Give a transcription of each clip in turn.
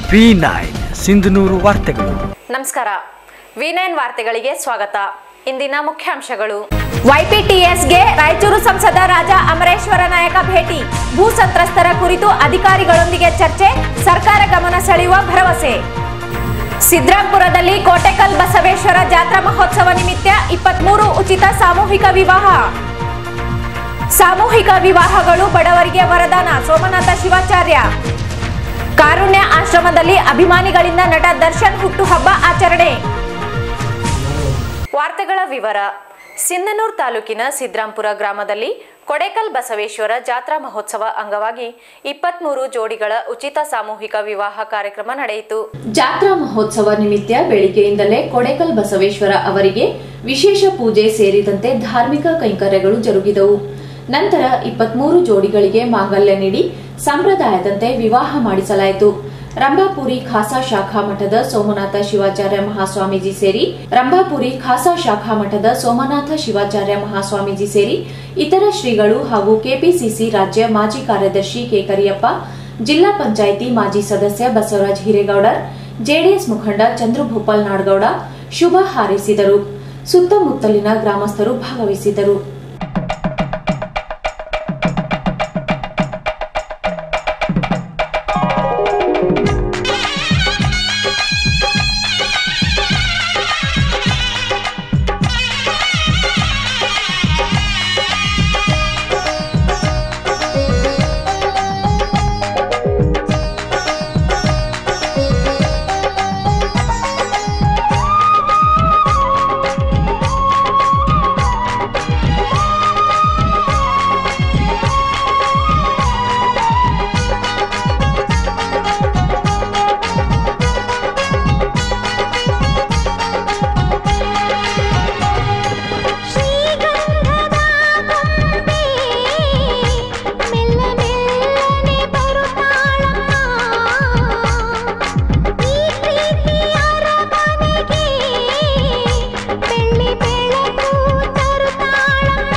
V nine Sindhanur ವಾರ್ತೆಗಳು ನಮಸ್ಕಾರ V nine ವಾರ್ತೆಗಳಿಗೆ ಸ್ವಾಗತ ಇಂದಿನ ಮುಖ್ಯಾಂಶಗಳು ವೈಪಿಟಿಎಸ್ಗೆ ರಾಯಚೂರು ಸಂಸದ ರಾಜಾ ಅಮರೇಶ್ವರ ನಾಯಕ ಭೇಟಿ ಭೂ ಸಂತ್ರಸ್ತರ ಕುರಿತು ಅಧಿಕಾರಿಗಳೊಂದಿಗೆ ಚರ್ಚೆ ಸರ್ಕಾರ ಗಮನ ಸೆಳೆಯುವ ಭರವಸೆ ಸಿದ್ರಾಂಪುರದಲ್ಲಿ ಕೋಟೆಕಲ್ ಬಸವೇಶ್ವರ ಜಾತ್ರಾ ಮಹೋತ್ಸವ ನಿಮಿತ್ತ ಇಪ್ಪತ್ಮೂರು ಉಚಿತ ಸಾಮೂಹಿಕ ವಿವಾಹ ಸಾಮೂಹಿಕ ವಿವಾಹಗಳು ಬಡವರಿಗೆ ವರದಾನ ಸೋಮನಾಥ ಶಿವಾಚಾರ್ಯ ಕಾರುಣ್ಯ ಆಶ್ರಮದಲ್ಲಿ ಅಭಿಮಾನಿಗಳಿಂದ ನಟ ದರ್ಶನ್ ಹುಟ್ಟುಹಬ್ಬ ಆಚರಣೆ ವಾರ್ತೆಗಳ ವಿವರ ಸಿಂಧನೂರು ತಾಲೂಕಿನ ಸಿದ್ರಾಂಪುರ ಗ್ರಾಮದಲ್ಲಿ ಕೊಡೇಕಲ್ ಬಸವೇಶ್ವರ ಜಾತ್ರಾ ಮಹೋತ್ಸವ ಅಂಗವಾಗಿ ಇಪ್ಪತ್ಮೂರು ಜೋಡಿಗಳ ಉಚಿತ ಸಾಮೂಹಿಕ ವಿವಾಹ ಕಾರ್ಯಕ್ರಮ ನಡೆಯಿತು ಜಾತ್ರಾ ಮಹೋತ್ಸವ ನಿಮಿತ್ತ ಬೆಳಿಗ್ಗೆಯಿಂದಲೇ ಕೊಡೇಕಲ್ ಬಸವೇಶ್ವರ ಅವರಿಗೆ ವಿಶೇಷ ಪೂಜೆ ಸೇರಿದಂತೆ ಧಾರ್ಮಿಕ ಕೈಂಕರ್ಯಗಳು ಜರುಗಿದವು ನಂತರ ಇಪ್ಪತ್ಮೂರು ಜೋಡಿಗಳಿಗೆ ಮಾಂಗಲ್ಯ ನೀಡಿ ಸಂಪ್ರದಾಯದಂತೆ ವಿವಾಹ ಮಾಡಿಸಲಾಯಿತು ರಂಭಾಪುರಿ ಖಾಸಾ ಶಾಖಾ ಮಠದ ಸೋಮನಾಥ ಶಿವಾಚಾರ್ಯ ಮಹಾಸ್ವಾಮೀಜಿ ಸೇರಿ ರಂಭಾಪುರಿ ಖಾಸಾ ಶಾಖಾ ಮಠದ ಸೋಮನಾಥ ಶಿವಾಚಾರ್ಯ ಮಹಾಸ್ವಾಮೀಜಿ ಸೇರಿ ಇತರ ಶ್ರೀಗಳು ಹಾಗೂ ಕೆಪಿಸಿಸಿ ರಾಜ್ಯ ಮಾಜಿ ಕಾರ್ಯದರ್ಶಿ ಕೆ ಕರಿಯಪ್ಪ ಜಿಲ್ಲಾ ಪಂಚಾಯಿತಿ ಮಾಜಿ ಸದಸ್ಯ ಬಸವರಾಜ್ ಹಿರೇಗೌಡರ್ ಜೆಡಿಎಸ್ ಮುಖಂಡ ಚಂದ್ರಭೂಪಾಲ್ ನಾಡಗೌಡ ಶುಭ ಹಾರೈಸಿದರು ಸುತ್ತಮುತ್ತಲಿನ ಗ್ರಾಮಸ್ಥರು ಭಾಗವಹಿಸಿದರು ಶ್ರೀಗಂಧದ ಗೊಂಬೆ ಮೆಲ್ಲ ಮೆಲ್ಲನೆ ಬರುತ್ತಾಳಮ್ಮ ಈ ಪ್ರೀತಿಯ ಅರಮನೆಗೆ ಬೆಳ್ಳಿ ಬೆಳಕು ತರುತ್ತಾಳಮ್ಮ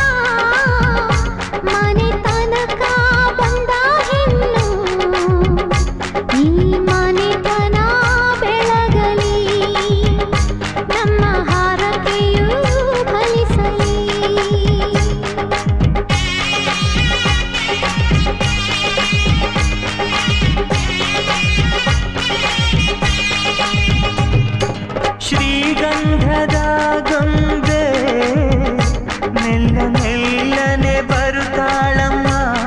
ಮನೆ ತನಕ ಬಂದ ಹೆಣ್ಣು ಈ ಮನೆತನ ಬೆಳಗಲಿ ನಮ್ಮ ಹಾರಕೆಯೂ ಫಲಿಸಲಿ ಶ್ರೀಗಂಧದ ಗೊಂಬೆ ಮೆಲ್ಲ ಮೆಲ್ಲನೆ ಬರುತ್ತಾಳಮ್ಮ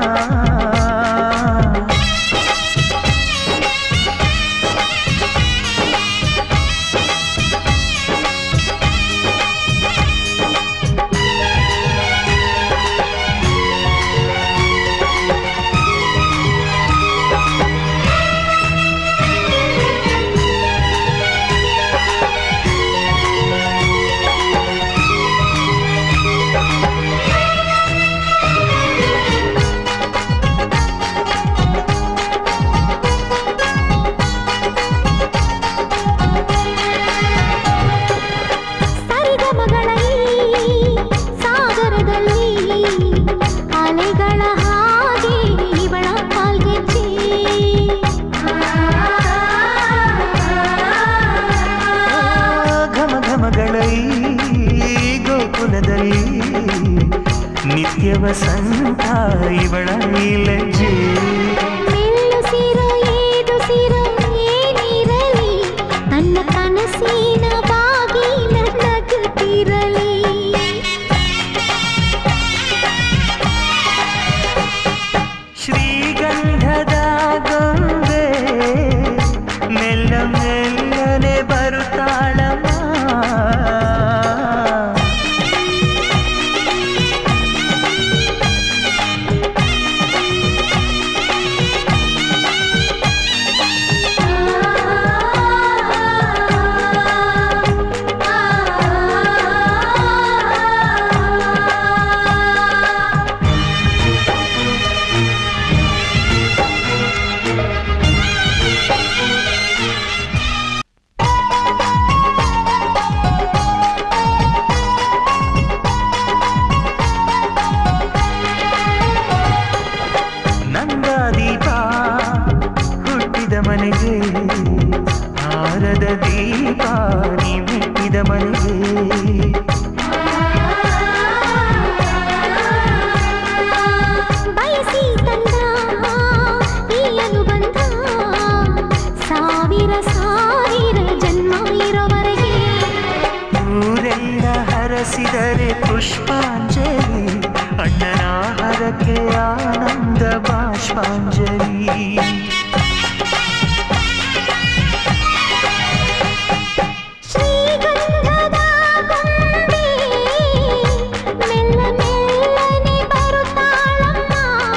ಸರಿಗಮಗಳ ಈ ಸಾಗರದಲ್ಲಿ ಅಲೆಗಳ ಹಾಗೆ ಇವಳ ಕಾಲ್ಗೆಜ್ಜೆ ಘಮ ಘಮಗಳ ಈ ಗೋಕುಲದಲ್ಲಿ ನಿತ್ಯ ವಸಂತ ಇವಳ ಲಜ್ಜೆ ಮೆಲ್ಲುಸಿರೋ ಏದುಸಿರೋ ಏನಿರಲಿ ನನ್ನ ಕನಸಿನ ಬಾಗಿ ನಗುತ್ತಿರಲಿ ಶ್ರೀಗಂಧದ ಗೊಂಬೆ ಮೆಲ್ಲ ಮೆಲ್ಲನೆ ಬರುತ್ತಾಳಮ್ಮ ಮನೆಗೆ ಹಾರದ ದೀಪ ನೀ ಮೆಟ್ಟಿದ ಮನೆಗೆ ಬಯಸಿ ತಂದ ಈ ಅನುಬಂಧ ಸಾವಿರ ಸಾವಿರ ಜನ್ಮ ಇರೋವರೆಗೆ ಊರೆಲ್ಲ ಹರಸಿದರೆ ಪುಷ್ಪಾಂಜಲಿ ಅಣ್ಣನ ಹರಕೆ ಆನಂದ ಬಾಷ್ಪಾಂಜಲಿ ಶ್ರೀಗಂಧದ ಗೊಂಬೆ ಮೆಲ್ಲ ಮೆಲ್ಲನೆ ಬರುತ್ತಾಳಮ್ಮ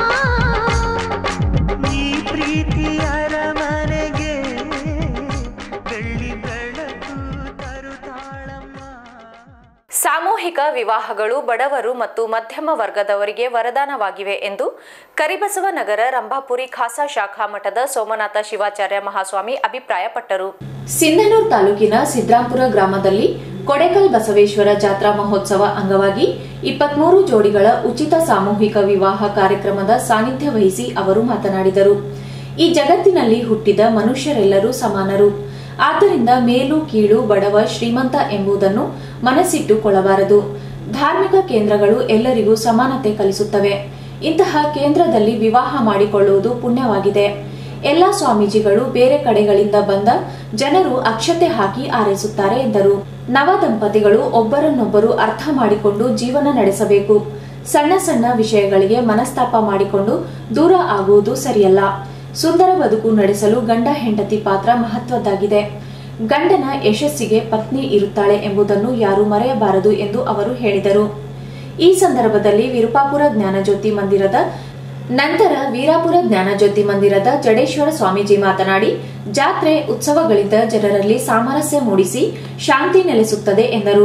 ಈ ಪ್ರೀತಿ ಅರಮನೆಗೆ ಬೆಳ್ಳಿ ಬೆಳಕು ತರುತ್ತಾಳಮ್ಮ ಸಾಮೂಹಿಕ ವಿವಾಹಗಳು ಬಡವರು ಮತ್ತು ಮಧ್ಯಮ ವರ್ಗದವರಿಗೆ ವರದಾನವಾಗಿವೆ ಎಂದು ಕರಿಬಸವ ನಗರ ರಂಭಾಪುರಿ ಖಾಸಾ ಶಾಖಾ ಮಠದ ಸೋಮನಾಥ ಶಿವಾಚಾರ್ಯ ಮಹಾಸ್ವಾಮಿ ಅಭಿಪ್ರಾಯಪಟ್ಟರು ಸಿಂಧನೂರು ತಾಲೂಕಿನ ಸಿದ್ರಾಂಪುರ ಗ್ರಾಮದಲ್ಲಿ ಕೊಡೆಕಲ್ ಬಸವೇಶ್ವರ ಜಾತ್ರಾ ಮಹೋತ್ಸವ ಅಂಗವಾಗಿ ಇಪ್ಪತ್ಮೂರು ಜೋಡಿಗಳ ಉಚಿತ ಸಾಮೂಹಿಕ ವಿವಾಹ ಕಾರ್ಯಕ್ರಮದ ಸಾನ್ನಿಧ್ಯ ವಹಿಸಿ ಅವರು ಮಾತನಾಡಿದರು ಈ ಜಗತ್ತಿನಲ್ಲಿ ಹುಟ್ಟಿದ ಮನುಷ್ಯರೆಲ್ಲರೂ ಸಮಾನರು ಆದ್ದರಿಂದ ಮೇಲು ಕೀಳು ಬಡವ ಶ್ರೀಮಂತ ಎಂಬುದನ್ನು ಮನಸ್ಸಿಟ್ಟುಕೊಳ್ಳಬಾರದು ಧಾರ್ಮಿಕ ಕೇಂದ್ರಗಳು ಎಲ್ಲರಿಗೂ ಸಮಾನತೆ ಕಲಿಸುತ್ತವೆ ಇಂತಹ ಕೇಂದ್ರದಲ್ಲಿ ವಿವಾಹ ಮಾಡಿಕೊಳ್ಳುವುದು ಪುಣ್ಯವಾಗಿದೆ ಎಲ್ಲಾ ಸ್ವಾಮೀಜಿಗಳು ಬೇರೆ ಕಡೆಗಳಿಂದ ಬಂದ ಜನರು ಅಕ್ಷತೆ ಹಾಕಿ ಆರೈಸುತ್ತಾರೆ ಎಂದರು ನವ ದಂಪತಿಗಳು ಒಬ್ಬರನ್ನೊಬ್ಬರು ಅರ್ಥ ಮಾಡಿಕೊಂಡು ಜೀವನ ನಡೆಸಬೇಕು ಸಣ್ಣ ಸಣ್ಣ ವಿಷಯಗಳಿಗೆ ಮನಸ್ತಾಪ ಮಾಡಿಕೊಂಡು ದೂರ ಆಗುವುದು ಸರಿಯಲ್ಲ ಸುಂದರ ಬದುಕು ನಡೆಸಲು ಗಂಡ ಹೆಂಡತಿ ಪಾತ್ರ ಮಹತ್ವದ್ದಾಗಿದೆ ಗಂಡನ ಯಶಸ್ಸಿಗೆ ಪತ್ನಿ ಇರುತ್ತಾಳೆ ಎಂಬುದನ್ನು ಯಾರು ಮರೆಯಬಾರದು ಎಂದು ಅವರು ಹೇಳಿದರು ಈ ಸಂದರ್ಭದಲ್ಲಿ ವಿರುಪಾಪುರ ಜ್ಞಾನಜ್ಯೋತಿ ಮಂದಿರದ ನಂತರ ವೀರಾಪುರ ಜ್ಞಾನಜ್ಯೋತಿ ಮಂದಿರದ ಜಡೇಶ್ವರ ಸ್ವಾಮೀಜಿ ಮಾತನಾಡಿ ಜಾತ್ರೆ ಉತ್ಸವಗಳಿಂದ ಜನರಲ್ಲಿ ಸಾಮರಸ್ಯ ಮೂಡಿಸಿ ಶಾಂತಿ ನೆಲೆಸುತ್ತದೆ ಎಂದರು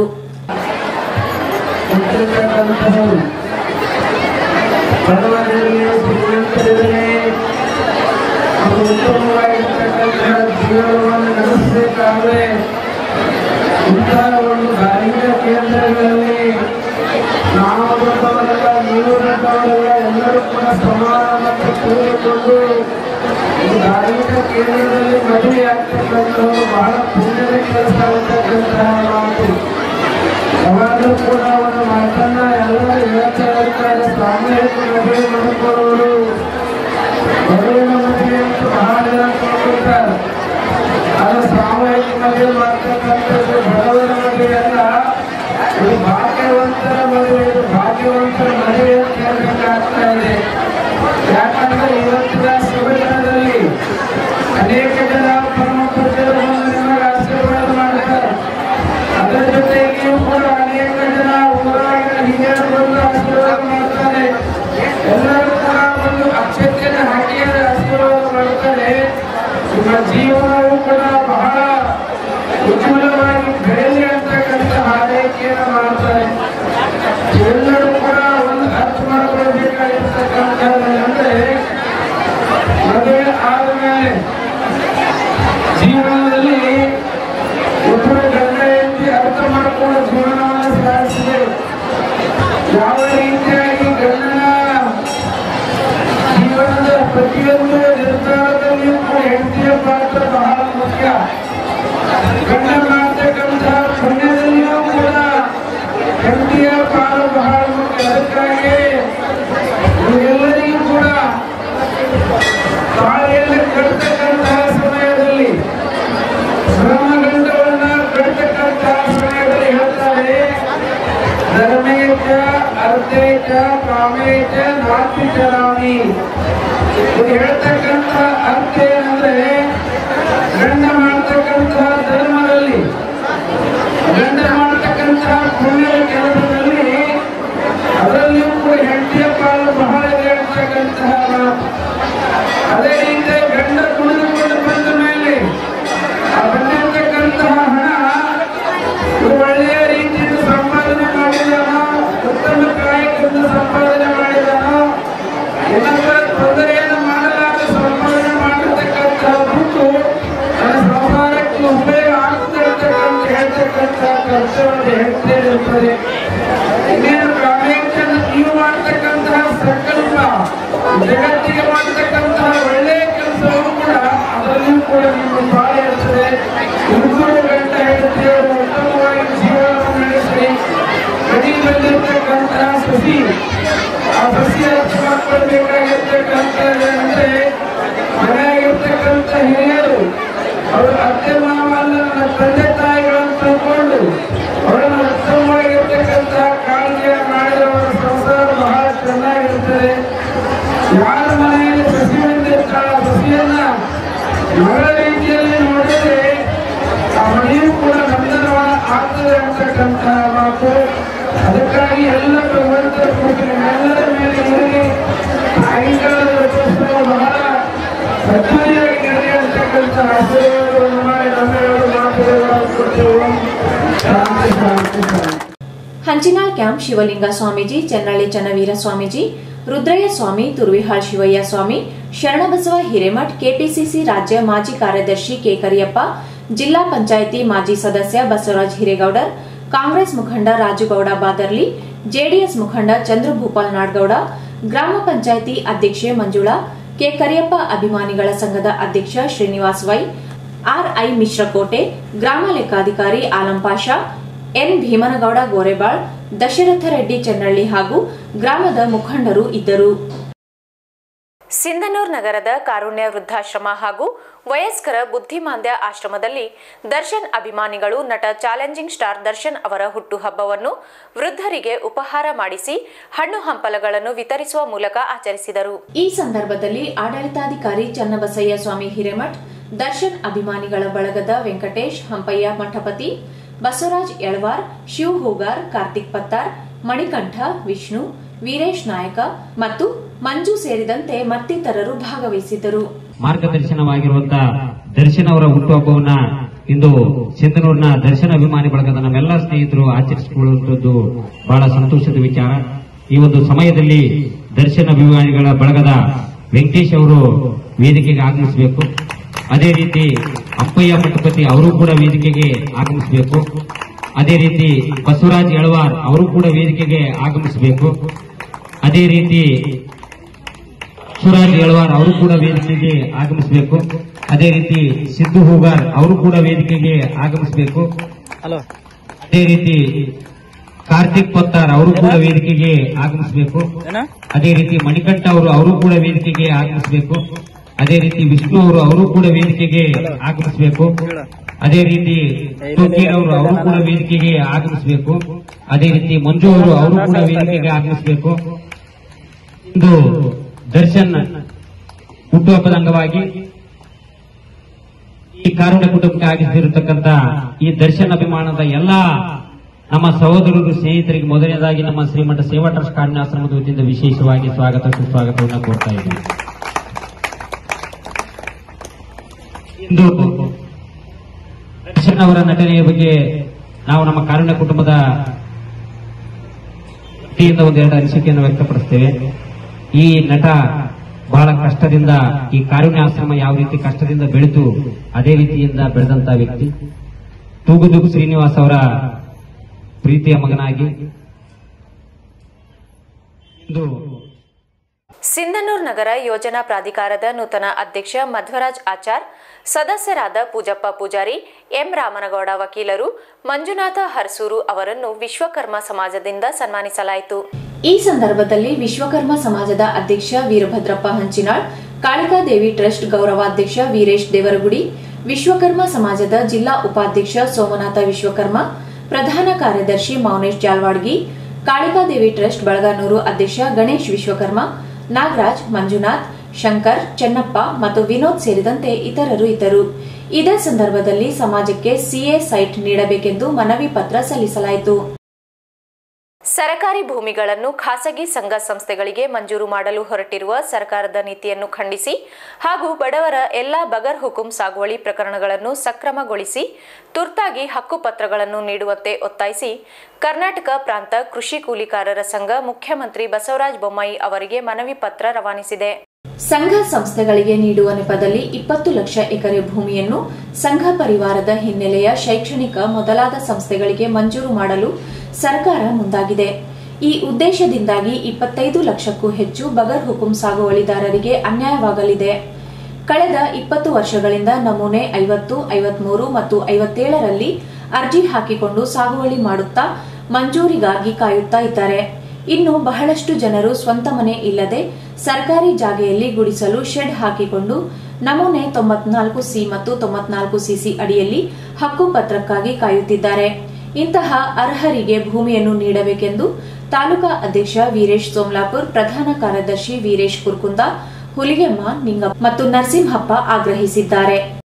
ಹುಟ್ಟಿರ್ತಕ್ಕಂಥವರು ಬಡವರಿಗೆ ಶ್ರೀಮಂತರಿಗೆ ಒಂದು ಉತ್ತಮವಾಗಿರ್ತಕ್ಕಂತಹ ಜೀವನವನ್ನು ನಡೆಸಬೇಕಾದ್ರೆ ಇಂತಹ ಒಂದು ಧಾರ್ಮಿಕ ಕೇಂದ್ರಗಳಲ್ಲಿ ನಾವು ದೊಡ್ಡವರಲ್ಲ ನೀವು ದೊಡ್ಡವರಲ್ಲ ಎಲ್ಲರೂ ಕೂಡ ಸಮಾನ ಮತ್ತು ಕೂಡಿಕೊಂಡು ಈ ಧಾರ್ಮಿಕ ಕೇಂದ್ರದಲ್ಲಿ ಮದುವೆ ಆಗ್ತಕ್ಕಂಥವ್ರು ಬಹಳ ಪುಣ್ಯದ ಕೆಲಸ ಆಗ್ತಕ್ಕಂತಹ ಮಾತು ಯಾವಾಗಲೂ ಕೂಡ ಒಂದು ಮಾತನ್ನ ಎಲ್ಲರೂ ಹೇಳ್ತಾ ಇರ್ತಾರೆ ಸಾಮೂಹಿಕ ಮದುವೆ ಮಾಡಿಕೊಳ್ಳುವರು ಮದುವಿನ ಮದುವೆ ಅಂತ ಬಹಳ ಜನ ತಿಳ್ಕೊಳ್ತಾರೆ ಅದು ಸಾಮೂಹಿಕ ಮದುವೆ ಮಾಡ್ತಕ್ಕಂಥದ್ದು ಬಡವರ ಮದುವೆ ಅಲ್ಲ ಇದು ಭಾಗ್ಯವಂತರ ಮದುವೆ ಇದು ಭಾಗ್ಯವಂತರ ಮದುವೆ ಅಂತ ಹೇಳ್ಬೇಕಾಗ್ತಾ ಇದೆ ಯಾಕಂದ್ರೆ ಇವತ್ತಿನ ಸುಗಂಧದಲ್ಲಿ ಅನೇಕ ಜನ ಪರಮ ಪೂಜ್ಯರು ಬಂದು ನಿಮಗೆ ಆಶೀರ್ವಾದ ಮಾಡ್ತಾರೆ ಅದರ ಜೊತೆಗಿಯೂ ಕೂಡ ಅನೇಕ ಜನ ಊರಾಗಿನ ಹಿರಿಯರು ಬಂದು ಆಶೀರ್ವಾದ ಮಾಡ್ತಾರೆ ಎಲ್ಲರೂ ಕೂಡ ಒಂದು ಅಕ್ಷತೆಯನ್ನು ಹಾಕಿ ಆಶೀರ್ವಾದ ಮಾಡ್ತಾರೆ ನಿಮ್ಮ ಜೀವನವೂ ಕೂಡ ಬಹಳ ಉಜ್ವಲವಾಗಿ ಬೆಳೆಯಲಿ ಅಂತಕ್ಕಂಥ ಹಾರೈಕೆಯನ್ನು ಮಾಡ್ತಾರೆ ಎಲ್ಲರೂ ಕೂಡ ಒಂದು ಅರ್ಥ ಮಾಡ್ಕೊಳ್ಬೇಕಾಗಿರ್ತಕ್ಕಂಥದ್ದು ಅಂದ್ರೆ ಮದುವೆ ಆದಮೇಲೆ ಜೀವನದಲ್ಲಿ ಒಬ್ಬರ ಗಂಡ ಹೆಂಡತಿ ಅರ್ಥ ಮಾಡಿಕೊಂಡು ಜೀವನವನ್ನು ಸಾಗಿಸಿದೆ ಯಾವ ರೀತಿಯಾಗಿ ಗಂಡನ ಜೀವನದ ಪ್ರತಿಯೊಂದು ನಿರ್ಧಾರದಲ್ಲಿಯೂ ಕೂಡ ಹೆಂಡತಿಯ ಪಾತ್ರ ಬಹಳ ಮುಖ್ಯ ಗಂಡ ಮಾಡ್ತಕ್ಕಂತಹ ಪುಣ್ಯದಲ್ಲಿಯೂ ಕೂಡ ಹೆಂಡತಿಯ ಪಾತ್ರ ಬಹಳ ಮುಖ್ಯ ಅದಕ್ಕಾಗಿ ಎಲ್ಲರಿಗೂ ಕೂಡ ತಾಳಿಯಲ್ಲಿ ಕಟ್ತಕ್ಕಂತಹ ಸಮಯದಲ್ಲಿ ಶ್ರಮಗಂಡವನ್ನ ಕಟ್ತಕ್ಕಂತಹ ಸಮಯದಲ್ಲಿ ಹೇಳ್ತಾರೆ ಧರ್ಮೇಚ ಅರ್ಥೇಚ ಕಾಮೇಚ ನಾಸ್ತಿ ಚರಾಮಿ ಇದು ಹೇಳ್ತಕ್ಕಂಥ ಕೂಡ ನಿಮ್ಮ ಪಾಲು ಇರ್ತದೆ ಇಬ್ಬರು ಗಂಟ ಹೆಂಡತಿಯರು ಉತ್ತಮವಾಗಿ ಜೀವನವನ್ನು ನಡೆಸಿ ಗಡಿಯಲ್ಲಿರ್ತಕ್ಕಂತಹ ಸಸಿ ಆ ಸಸಿ ಹಚ್ಚಿ ಮಕ್ಕಳು ಬೇಕಾಗಿರ್ತಕ್ಕಂಥ ಅಂದ್ರೆ ಮನೆಯಾಗಿರ್ತಕ್ಕಂಥ ಹಿರಿಯರು ಅವರ ಅತ್ತೆ ಮಾವನ್ನ ನನ್ನ ತಂದೆ ತಾಯಿಗಳನ್ನು ತಿಳ್ಕೊಂಡು ಅವರನ್ನು ಉತ್ತಮವಾಗಿರ್ತಕ್ಕಂತಹ ಕಾಳಜಿಯನ್ನು ಮಾಡಿದ್ರೆ ಅವರ ಸಂಸಾರ ಬಹಳ ಚೆನ್ನಾಗಿರ್ತದೆ ಯಾರ ಮನೆಯಲ್ಲಿ ಸಸಿ ಹೊಂದಿರ್ತಾಳ ಆ ಸಸಿಯನ್ನ ಮಗಳ ರೀತಿಯಲ್ಲಿ ನೋಡಿದ್ರೆ ಆ ಮನೆಯೂ ಕೂಡ ಬಂಧನವಾದ ಆಗ್ತದೆ ಅಂತಕ್ಕಂತಹ ಮಾತು ಅದಕ್ಕಾಗಿ ಎಲ್ಲ ಭಗವಂತರ ಕೃಪೆ ನಿಮ್ಮೆಲ್ಲರ ಮೇಲೆ ಇರಲಿ ಸಾಯಂಕಾಲದ ರಥೋತ್ಸವ ಬಹಳ ಅದ್ದೂರಿಯಾಗಿ ನಡೆಯುವಂತಕ್ಕಂಥ ಆಶೀರ್ವಾದವನ್ನು ಮಾಡಿ ನಮ್ಮೆಲ್ಲರೂ ಮಾತುಗಳನ್ನು ಕೊಡ್ತೇವೆ ಶಾಂತಿ ಶಾಂತಿ ಶಾಂತಿ ಹಂಚಿನಾಳ್ ಕ್ಯಾಂಪ್ ಶಿವಲಿಂಗ ಸ್ವಾಮೀಜಿ ಚೆನ್ನಳ್ಳಿ ಚನ್ನವೀರ ಸ್ವಾಮೀಜಿ ರುದ್ರಯ್ಯ ಸ್ವಾಮಿ ತುರ್ವಿಹಾಳ್ ಶಿವಯ್ಯ ಸ್ವಾಮಿ ಶರಣಬಸವ ಹಿರೇಮಠ್ ಕೆಪಿಸಿಸಿ ರಾಜ್ಯ ಮಾಜಿ ಕಾರ್ಯದರ್ಶಿ ಕೆ ಕರಿಯಪ್ಪ ಜಿಲ್ಲಾ ಪಂಚಾಯಿತಿ ಮಾಜಿ ಸದಸ್ಯ ಬಸವರಾಜ್ ಹಿರೇಗೌಡರ್ ಕಾಂಗ್ರೆಸ್ ಮುಖಂಡ ರಾಜುಗೌಡ ಬಾದರ್ಲಿ ಜೆಡಿಎಸ್ ಮುಖಂಡ ಚಂದ್ರಭೂಪಾಲ್ ನಾಡ್ಗೌಡ ಗ್ರಾಮ ಪಂಚಾಯಿತಿ ಅಧ್ಯಕ್ಷೆ ಮಂಜುಳಾ ಕೆ ಕರಿಯಪ್ಪ ಅಭಿಮಾನಿಗಳ ಸಂಘದ ಅಧ್ಯಕ್ಷ ಶ್ರೀನಿವಾಸ್ ವೈ ಆರ್ಐ ಮಿಶ್ರಕೋಟೆ ಗ್ರಾಮ ಲೆಕ್ಕಾಧಿಕಾರಿ ಆಲಂ ಪಾಷಾ ಎನ್ ಭೀಮನಗೌಡ ಗೋರೆಬಾಳ್ ದಶರಥ ರೆಡ್ಡಿ ಚೆನ್ನಳ್ಳಿ ಹಾಗೂ ಗ್ರಾಮದ ಮುಖಂಡರು ಇದ್ದರು ಸಿಂಧನೂರ್ ನಗರದ ಕಾರುಣ್ಯ ವೃದ್ಧಾಶ್ರಮ ಹಾಗೂ ವಯಸ್ಕರ ಬುದ್ಧಿಮಾಂದ್ಯ ಆಶ್ರಮದಲ್ಲಿ ದರ್ಶನ್ ಅಭಿಮಾನಿಗಳು ನಟ ಚಾಲೆಂಜಿಂಗ್ ಸ್ಟಾರ್ ದರ್ಶನ್ ಅವರ ಹುಟ್ಟುಹಬ್ಬವನ್ನು ವೃದ್ಧರಿಗೆ ಉಪಹಾರ ಮಾಡಿಸಿ ಹಣ್ಣು ಹಂಪಲಗಳನ್ನು ವಿತರಿಸುವ ಮೂಲಕ ಆಚರಿಸಿದರು ಈ ಸಂದರ್ಭದಲ್ಲಿ ಆಡಳಿತಾಧಿಕಾರಿ ಚನ್ನಬಸಯ್ಯ ಸ್ವಾಮಿ ಹಿರೇಮಠ್ ದರ್ಶನ್ ಅಭಿಮಾನಿಗಳ ಬಳಗದ ವೆಂಕಟೇಶ್ ಹಂಪಯ್ಯ ಮಠಪತಿ ಬಸವರಾಜ್ ಎಳವಾರ್ ಶಿವ್ ಹೂಗಾರ್ ಕಾರ್ತಿಕ್ ಪತ್ತಾರ್ ಮಣಿಕಂಠ ವಿಷ್ಣು ವೀರೇಶ್ ನಾಯಕ ಮತ್ತು ಮಂಜು ಸೇರಿದಂತೆ ಮತ್ತಿತರರು ಭಾಗವಹಿಸಿದ್ದರು ಮಾರ್ಗದರ್ಶನವಾಗಿರುವಂತಹ ದರ್ಶನ್ ಅವರ ಹುಟ್ಟುಹಬ್ಬವನ್ನ ಇಂದು ಸಿಂಧನೂರಿನ ದರ್ಶನ ಅಭಿಮಾನಿ ಬಳಗದ ನಮ್ಮೆಲ್ಲ ಸ್ನೇಹಿತರು ಆಚರಿಸಿಕೊಳ್ಳುವಂತದ್ದು ಬಹಳ ಸಂತೋಷದ ವಿಚಾರ ಈ ಒಂದು ಸಮಯದಲ್ಲಿ ದರ್ಶನ ಅಭಿಮಾನಿಗಳ ಬಳಗದ ವೆಂಕಟೇಶ್ ಅವರು ವೇದಿಕೆಗೆ ಆಗಮಿಸಬೇಕು ಅದೇ ರೀತಿ ಅಪ್ಪಯ್ಯ ಮಠಪತಿ ಅವರು ಕೂಡ ವೇದಿಕೆಗೆ ಆಗಮಿಸಬೇಕು ಅದೇ ರೀತಿ ಬಸವರಾಜ್ ಎಳವಾರ್ ಅವರು ಕೂಡ ವೇದಿಕೆಗೆ ಆಗಮಿಸಬೇಕು ಅದೇ ರೀತಿ ಸುರಾಜ್ ಎಳವಾರ್ ಅವರು ಕೂಡ ವೇದಿಕೆಗೆ ಆಗಮಿಸಬೇಕು ಅದೇ ರೀತಿ ಸಿದ್ದು ಹೂಗಾರ್ ಅವರು ಕೂಡ ವೇದಿಕೆಗೆ ಆಗಮಿಸಬೇಕು ಅದೇ ರೀತಿ ಕಾರ್ತಿಕ್ ಪತ್ತಾರ್ ಅವರು ಕೂಡ ವೇದಿಕೆಗೆ ಆಗಮಿಸಬೇಕು ಅದೇ ರೀತಿ ಮಣಿಕಂಠ ಅವರು ಅವರು ಕೂಡ ವೇದಿಕೆಗೆ ಆಗಮಿಸಬೇಕು ಅದೇ ರೀತಿ ವಿಷ್ಣು ಅವರು ಅವರು ಕೂಡ ವೇದಿಕೆಗೆ ಆಗಮಿಸಬೇಕು ಅದೇ ರೀತಿ ಟೋಕೀರ್ ಅವರು ಅವರು ಕೂಡ ವೇದಿಕೆಗೆ ಆಗಮಿಸಬೇಕು ಅದೇ ರೀತಿ ಮಂಜು ಅವರು ಅವರು ಕೂಡ ವೇದಿಕೆಗೆ ಆಗಮಿಸಬೇಕು ಇಂದು ದರ್ಶನ್ ಹುಟ್ಟುಹಬ್ಬದ ಅಂಗವಾಗಿ ಈ ಕಾರುಣ್ಯ ಕುಟುಂಬಕ್ಕೆ ಆಗಿಸಿರತಕ್ಕಂತ ಈ ದರ್ಶನ್ ಅಭಿಮಾನದ ಎಲ್ಲಾ ನಮ್ಮ ಸಹೋದರರು ಸ್ನೇಹಿತರಿಗೆ ಮೊದಲನೇದಾಗಿ ನಮ್ಮ ಶ್ರೀಮಠ ಸೇವಾ ಟ್ರಸ್ಟ್ ಕಾರುಣ್ಯಾಶ್ರಮದ ವತಿಯಿಂದ ವಿಶೇಷವಾಗಿ ಸ್ವಾಗತ ಸುಸ್ವಾಗತವನ್ನು ಕೋರ್ತಾ ಇದ್ದೀನಿ ಇಂದು ದರ್ಶನ್ ಅವರ ನಟನೆಯ ಬಗ್ಗೆ ನಾವು ನಮ್ಮ ಕಾರುಣ್ಯ ಕುಟುಂಬದ ವತಿಯಿಂದ ಒಂದೆರಡು ಅನಿಸಿಕೆಯನ್ನು ವ್ಯಕ್ತಪಡಿಸ್ತೇವೆ ಈ ನಟ ಬಹಳ ಕಷ್ಟದಿಂದ ಈ ಕಾರುಣ್ಯಾಶ್ರಮ ಯಾವ ರೀತಿ ಕಷ್ಟದಿಂದ ಬೆಳೆದು ಅದೇ ರೀತಿಯಿಂದ ಬೆಳೆದಂತ ವ್ಯಕ್ತಿ ತೂಗುದುಗು ಶ್ರೀನಿವಾಸ್ ಅವರ ಪ್ರೀತಿಯ ಮಗನಾಗಿ ಇಂದು ಸಿಂಧನೂರ್ ನಗರ ಯೋಜನಾ ಪ್ರಾಧಿಕಾರದ ನೂತನ ಅಧ್ಯಕ್ಷ ಮಧ್ವರಾಜ್ ಆಚಾರ್ ಸದಸ್ಯರಾದ ಪೂಜಪ್ಪ ಪೂಜಾರಿ ಎಂ ರಾಮನಗೌಡ ವಕೀಲರು ಮಂಜುನಾಥ ಹರ್ಸೂರು ಅವರನ್ನು ವಿಶ್ವಕರ್ಮ ಸಮಾಜದಿಂದ ಸನ್ಮಾನಿಸಲಾಯಿತು ಈ ಸಂದರ್ಭದಲ್ಲಿ ವಿಶ್ವಕರ್ಮ ಸಮಾಜದ ಅಧ್ಯಕ್ಷ ವೀರಭದ್ರಪ್ಪ ಹಂಚಿನಾಳ್ ಕಾಳಿಕಾದೇವಿ ಟ್ರಸ್ಟ್ ಗೌರವಾಧ್ಯಕ್ಷ ವೀರೇಶ್ ದೇವರಗುಡಿ ವಿಶ್ವಕರ್ಮ ಸಮಾಜದ ಜಿಲ್ಲಾ ಉಪಾಧ್ಯಕ್ಷ ಸೋಮನಾಥ ವಿಶ್ವಕರ್ಮ ಪ್ರಧಾನ ಕಾರ್ಯದರ್ಶಿ ಮೌನೇಶ್ ಜಾಲ್ವಾಡ್ಗಿ ಕಾಳಿಕಾದೇವಿ ಟ್ರಸ್ಟ್ ಬಳಗಾನೂರು ಅಧ್ಯಕ್ಷ ಗಣೇಶ್ ವಿಶ್ವಕರ್ಮ ನಾಗರಾಜ್ ಮಂಜುನಾಥ್ ಶಂಕರ್ ಚೆನ್ನಪ್ಪ ಮತ್ತು ವಿನೋದ್ ಸೇರಿದಂತೆ ಇತರರು ಇದ್ದರು ಇದೇ ಸಂದರ್ಭದಲ್ಲಿ ಸಮಾಜಕ್ಕೆ ಸಿಎ ಸೈಟ್ ನೀಡಬೇಕೆಂದು ಮನವಿ ಪತ್ರ ಸಲ್ಲಿಸಲಾಯಿತು ಸರಕಾರಿ ಭೂಮಿಗಳನ್ನು ಖಾಸಗಿ ಸಂಘ ಸಂಸ್ಥೆಗಳಿಗೆ ಮಂಜೂರು ಮಾಡಲು ಹೊರಟಿರುವ ಸರ್ಕಾರದ ನೀತಿಯನ್ನು ಖಂಡಿಸಿ ಹಾಗೂ ಬಡವರ ಎಲ್ಲಾ ಬಗರ್ ಹುಕುಂ ಸಾಗುವಳಿ ಪ್ರಕರಣಗಳನ್ನು ಸಕ್ರಮಗೊಳಿಸಿ ತುರ್ತಾಗಿ ಹಕ್ಕುಪತ್ರಗಳನ್ನು ನೀಡುವಂತೆ ಒತ್ತಾಯಿಸಿ ಕರ್ನಾಟಕ ಪ್ರಾಂತ ಕೃಷಿ ಕೂಲಿಕಾರರ ಸಂಘ ಮುಖ್ಯಮಂತ್ರಿ ಬಸವರಾಜ ಬೊಮ್ಮಾಯಿ ಅವರಿಗೆ ಮನವಿ ಪತ್ರ ರವಾನಿಸಿದೆ ಸಂಘ ಸಂಸ್ಥೆಗಳಿಗೆ ನೀಡುವ ನೆಪದಲ್ಲಿ ಇಪ್ಪತ್ತು ಲಕ್ಷ ಎಕರೆ ಭೂಮಿಯನ್ನು ಸಂಘ ಪರಿವಾರದ ಹಿನ್ನೆಲೆಯ ಶೈಕ್ಷಣಿಕ ಮೊದಲಾದ ಸಂಸ್ಥೆಗಳಿಗೆ ಮಂಜೂರು ಮಾಡಲು ಸರ್ಕಾರ ಮುಂದಾಗಿದೆ ಈ ಉದ್ದೇಶದಿಂದಾಗಿ ಇಪ್ಪತ್ತೈದು ಲಕ್ಷಕ್ಕೂ ಹೆಚ್ಚು ಬಗರ್ ಹುಕುಂ ಸಾಗುವಳಿದಾರರಿಗೆ ಅನ್ಯಾಯವಾಗಲಿದೆ ಕಳೆದ ಇಪ್ಪತ್ತು ವರ್ಷಗಳಿಂದ ನಮೂನೆ ಐವತ್ತು ಐವತ್ಮೂರು ಮತ್ತು ಐವತ್ತೇಳರಲ್ಲಿ ಅರ್ಜಿ ಹಾಕಿಕೊಂಡು ಸಾಗುವಳಿ ಮಾಡುತ್ತಾ ಮಂಜೂರಿಗಾಗಿ ಕಾಯುತ್ತಾ ಇದ್ದಾರೆ ಇನ್ನು ಬಹಳಷ್ಟು ಜನರು ಸ್ವಂತ ಮನೆ ಇಲ್ಲದೆ ಸರ್ಕಾರಿ ಜಾಗೆಯಲ್ಲಿ ಗುಡಿಸಲು ಶೆಡ್ ಹಾಕಿಕೊಂಡು ನಮೂನೆ ತೊಂಬತ್ನಾಲ್ಕು ಸಿ ಮತ್ತು ತೊಂಬತ್ನಾಲ್ಕು ಸಿಸಿ ಅಡಿಯಲ್ಲಿ ಹಕ್ಕುಪತ್ರಕ್ಕಾಗಿ ಕಾಯುತ್ತಿದ್ದಾರೆ ಇಂತಹ ಅರ್ಹರಿಗೆ ಭೂಮಿಯನ್ನು ನೀಡಬೇಕೆಂದು ತಾಲೂಕಾ ಅಧ್ಯಕ್ಷ ವೀರೇಶ್ ಸೋಮ್ಲಾಪುರ್ ಪ್ರಧಾನ ಕಾರ್ಯದರ್ಶಿ ವೀರೇಶ್ ಕುರ್ಕುಂದ ಹುಲಿಗೆಮ್ಮ ನಿಂಗಪ್ಪ ಮತ್ತು ನರಸಿಂಹಪ್ಪ ಆಗ್ರಹಿಸಿದ್ದಾರೆ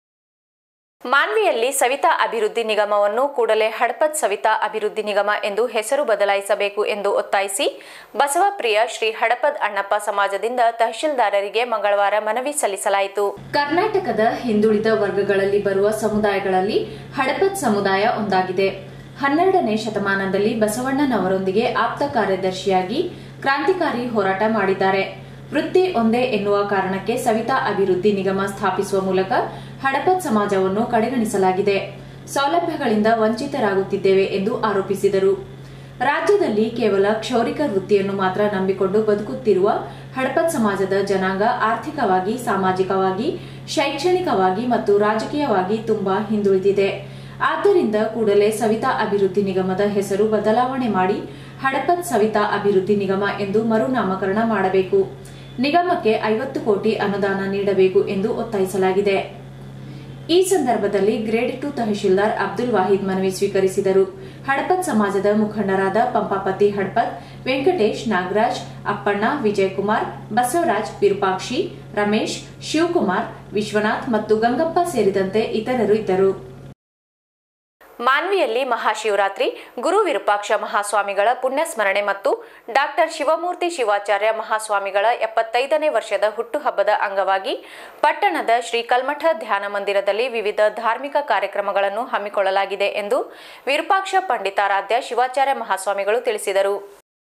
ಮಾನ್ವಿಯಲ್ಲಿ ಸವಿತಾ ಅಭಿವೃದ್ಧಿ ನಿಗಮವನ್ನು ಕೂಡಲೇ ಹಡಪದ್ ಸವಿತಾ ಅಭಿವೃದ್ಧಿ ನಿಗಮ ಎಂದು ಹೆಸರು ಬದಲಾಯಿಸಬೇಕು ಎಂದು ಒತ್ತಾಯಿಸಿ ಬಸವಪ್ರಿಯ ಶ್ರೀ ಹಡಪದ್ ಅಣ್ಣಪ್ಪ ಸಮಾಜದಿಂದ ತಹಶೀಲ್ದಾರರಿಗೆ ಮಂಗಳವಾರ ಮನವಿ ಸಲ್ಲಿಸಲಾಯಿತು ಕರ್ನಾಟಕದ ಹಿಂದುಳಿದ ವರ್ಗಗಳಲ್ಲಿ ಬರುವ ಸಮುದಾಯಗಳಲ್ಲಿ ಹಡಪದ್ ಸಮುದಾಯ ಒಂದಾಗಿದೆ ಹನ್ನೆರಡನೇ ಶತಮಾನದಲ್ಲಿ ಬಸವಣ್ಣನವರೊಂದಿಗೆ ಆಪ್ತ ಕಾರ್ಯದರ್ಶಿಯಾಗಿ ಕ್ರಾಂತಿಕಾರಿ ಹೋರಾಟ ಮಾಡಿದ್ದಾರೆ ವೃತ್ತಿ ಒಂದೇ ಎನ್ನುವ ಕಾರಣಕ್ಕೆ ಸವಿತಾ ಅಭಿವೃದ್ಧಿ ನಿಗಮ ಸ್ಥಾಪಿಸುವ ಮೂಲಕ ಹಡಪದ್ ಸಮಾಜವನ್ನು ಕಡೆಗಣಿಸಲಾಗಿದೆ ಸೌಲಭ್ಯಗಳಿಂದ ವಂಚಿತರಾಗುತ್ತಿದ್ದೇವೆ ಎಂದು ಆರೋಪಿಸಿದರು ರಾಜ್ಯದಲ್ಲಿ ಕೇವಲ ಕ್ಷೌರಿಕ ವೃತ್ತಿಯನ್ನು ಮಾತ್ರ ನಂಬಿಕೊಂಡು ಬದುಕುತ್ತಿರುವ ಹಡಪದ್ ಸಮಾಜದ ಜನಾಂಗ ಆರ್ಥಿಕವಾಗಿ ಸಾಮಾಜಿಕವಾಗಿ ಶೈಕ್ಷಣಿಕವಾಗಿ ಮತ್ತು ರಾಜಕೀಯವಾಗಿ ತುಂಬಾ ಹಿಂದುಳಿದಿದೆ ಆದ್ದರಿಂದ ಕೂಡಲೇ ಸವಿತಾ ಅಭಿವೃದ್ಧಿ ನಿಗಮದ ಹೆಸರು ಬದಲಾವಣೆ ಮಾಡಿ ಹಡಪದ್ ಸವಿತಾ ಅಭಿವೃದ್ಧಿ ನಿಗಮ ಎಂದು ಮರುನಾಮಕರಣ ಮಾಡಬೇಕು ನಿಗಮಕ್ಕೆ ಐವತ್ತು ಕೋಟಿ ಅನುದಾನ ನೀಡಬೇಕು ಎಂದು ಒತ್ತಾಯಿಸಲಾಗಿದೆ ಈ ಸಂದರ್ಭದಲ್ಲಿ ಗ್ರೇಡ್ ಟು ತಹಶೀಲ್ದಾರ್ ಅಬ್ದುಲ್ ವಾಹಿದ್ ಮನವಿ ಸ್ವೀಕರಿಸಿದರು ಹಡಪದ್ ಸಮಾಜದ ಮುಖಂಡರಾದ ಪಂಪಾಪತಿ ಹಡಪದ್ ವೆಂಕಟೇಶ್ ನಾಗರಾಜ್ ಅಪ್ಪಣ್ಣ ವಿಜಯಕುಮಾರ್ ಬಸವರಾಜ್ ವಿರೂಪಾಕ್ಷಿ ರಮೇಶ್ ಶಿವಕುಮಾರ್ ವಿಶ್ವನಾಥ್ ಮತ್ತು ಗಂಗಪ್ಪ ಸೇರಿದಂತೆ ಇತರರು ಇದ್ದರು ಮಾನ್ವಿಯಲ್ಲಿ ಮಹಾಶಿವರಾತ್ರಿ ಗುರು ವಿರೂಪಾಕ್ಷ ಮಹಾಸ್ವಾಮಿಗಳ ಪುಣ್ಯಸ್ಮರಣೆ ಮತ್ತು ಡಾಕ್ಟರ್ ಶಿವಮೂರ್ತಿ ಶಿವಾಚಾರ್ಯ ಮಹಾಸ್ವಾಮಿಗಳ ಎಪ್ಪತ್ತೈದನೇ ವರ್ಷದ ಹುಟ್ಟುಹಬ್ಬದ ಅಂಗವಾಗಿ ಪಟ್ಟಣದ ಶ್ರೀ ಕಲ್ಮಠ ಧ್ಯಾನ ಮಂದಿರದಲ್ಲಿ ವಿವಿಧ ಧಾರ್ಮಿಕ ಕಾರ್ಯಕ್ರಮಗಳನ್ನು ಹಮ್ಮಿಕೊಳ್ಳಲಾಗಿದೆ ಎಂದು ವಿರೂಪಾಕ್ಷ ಪಂಡಿತಾರಾಧ್ಯ ಶಿವಾಚಾರ್ಯ ಮಹಾಸ್ವಾಮಿಗಳು ತಿಳಿಸಿದರು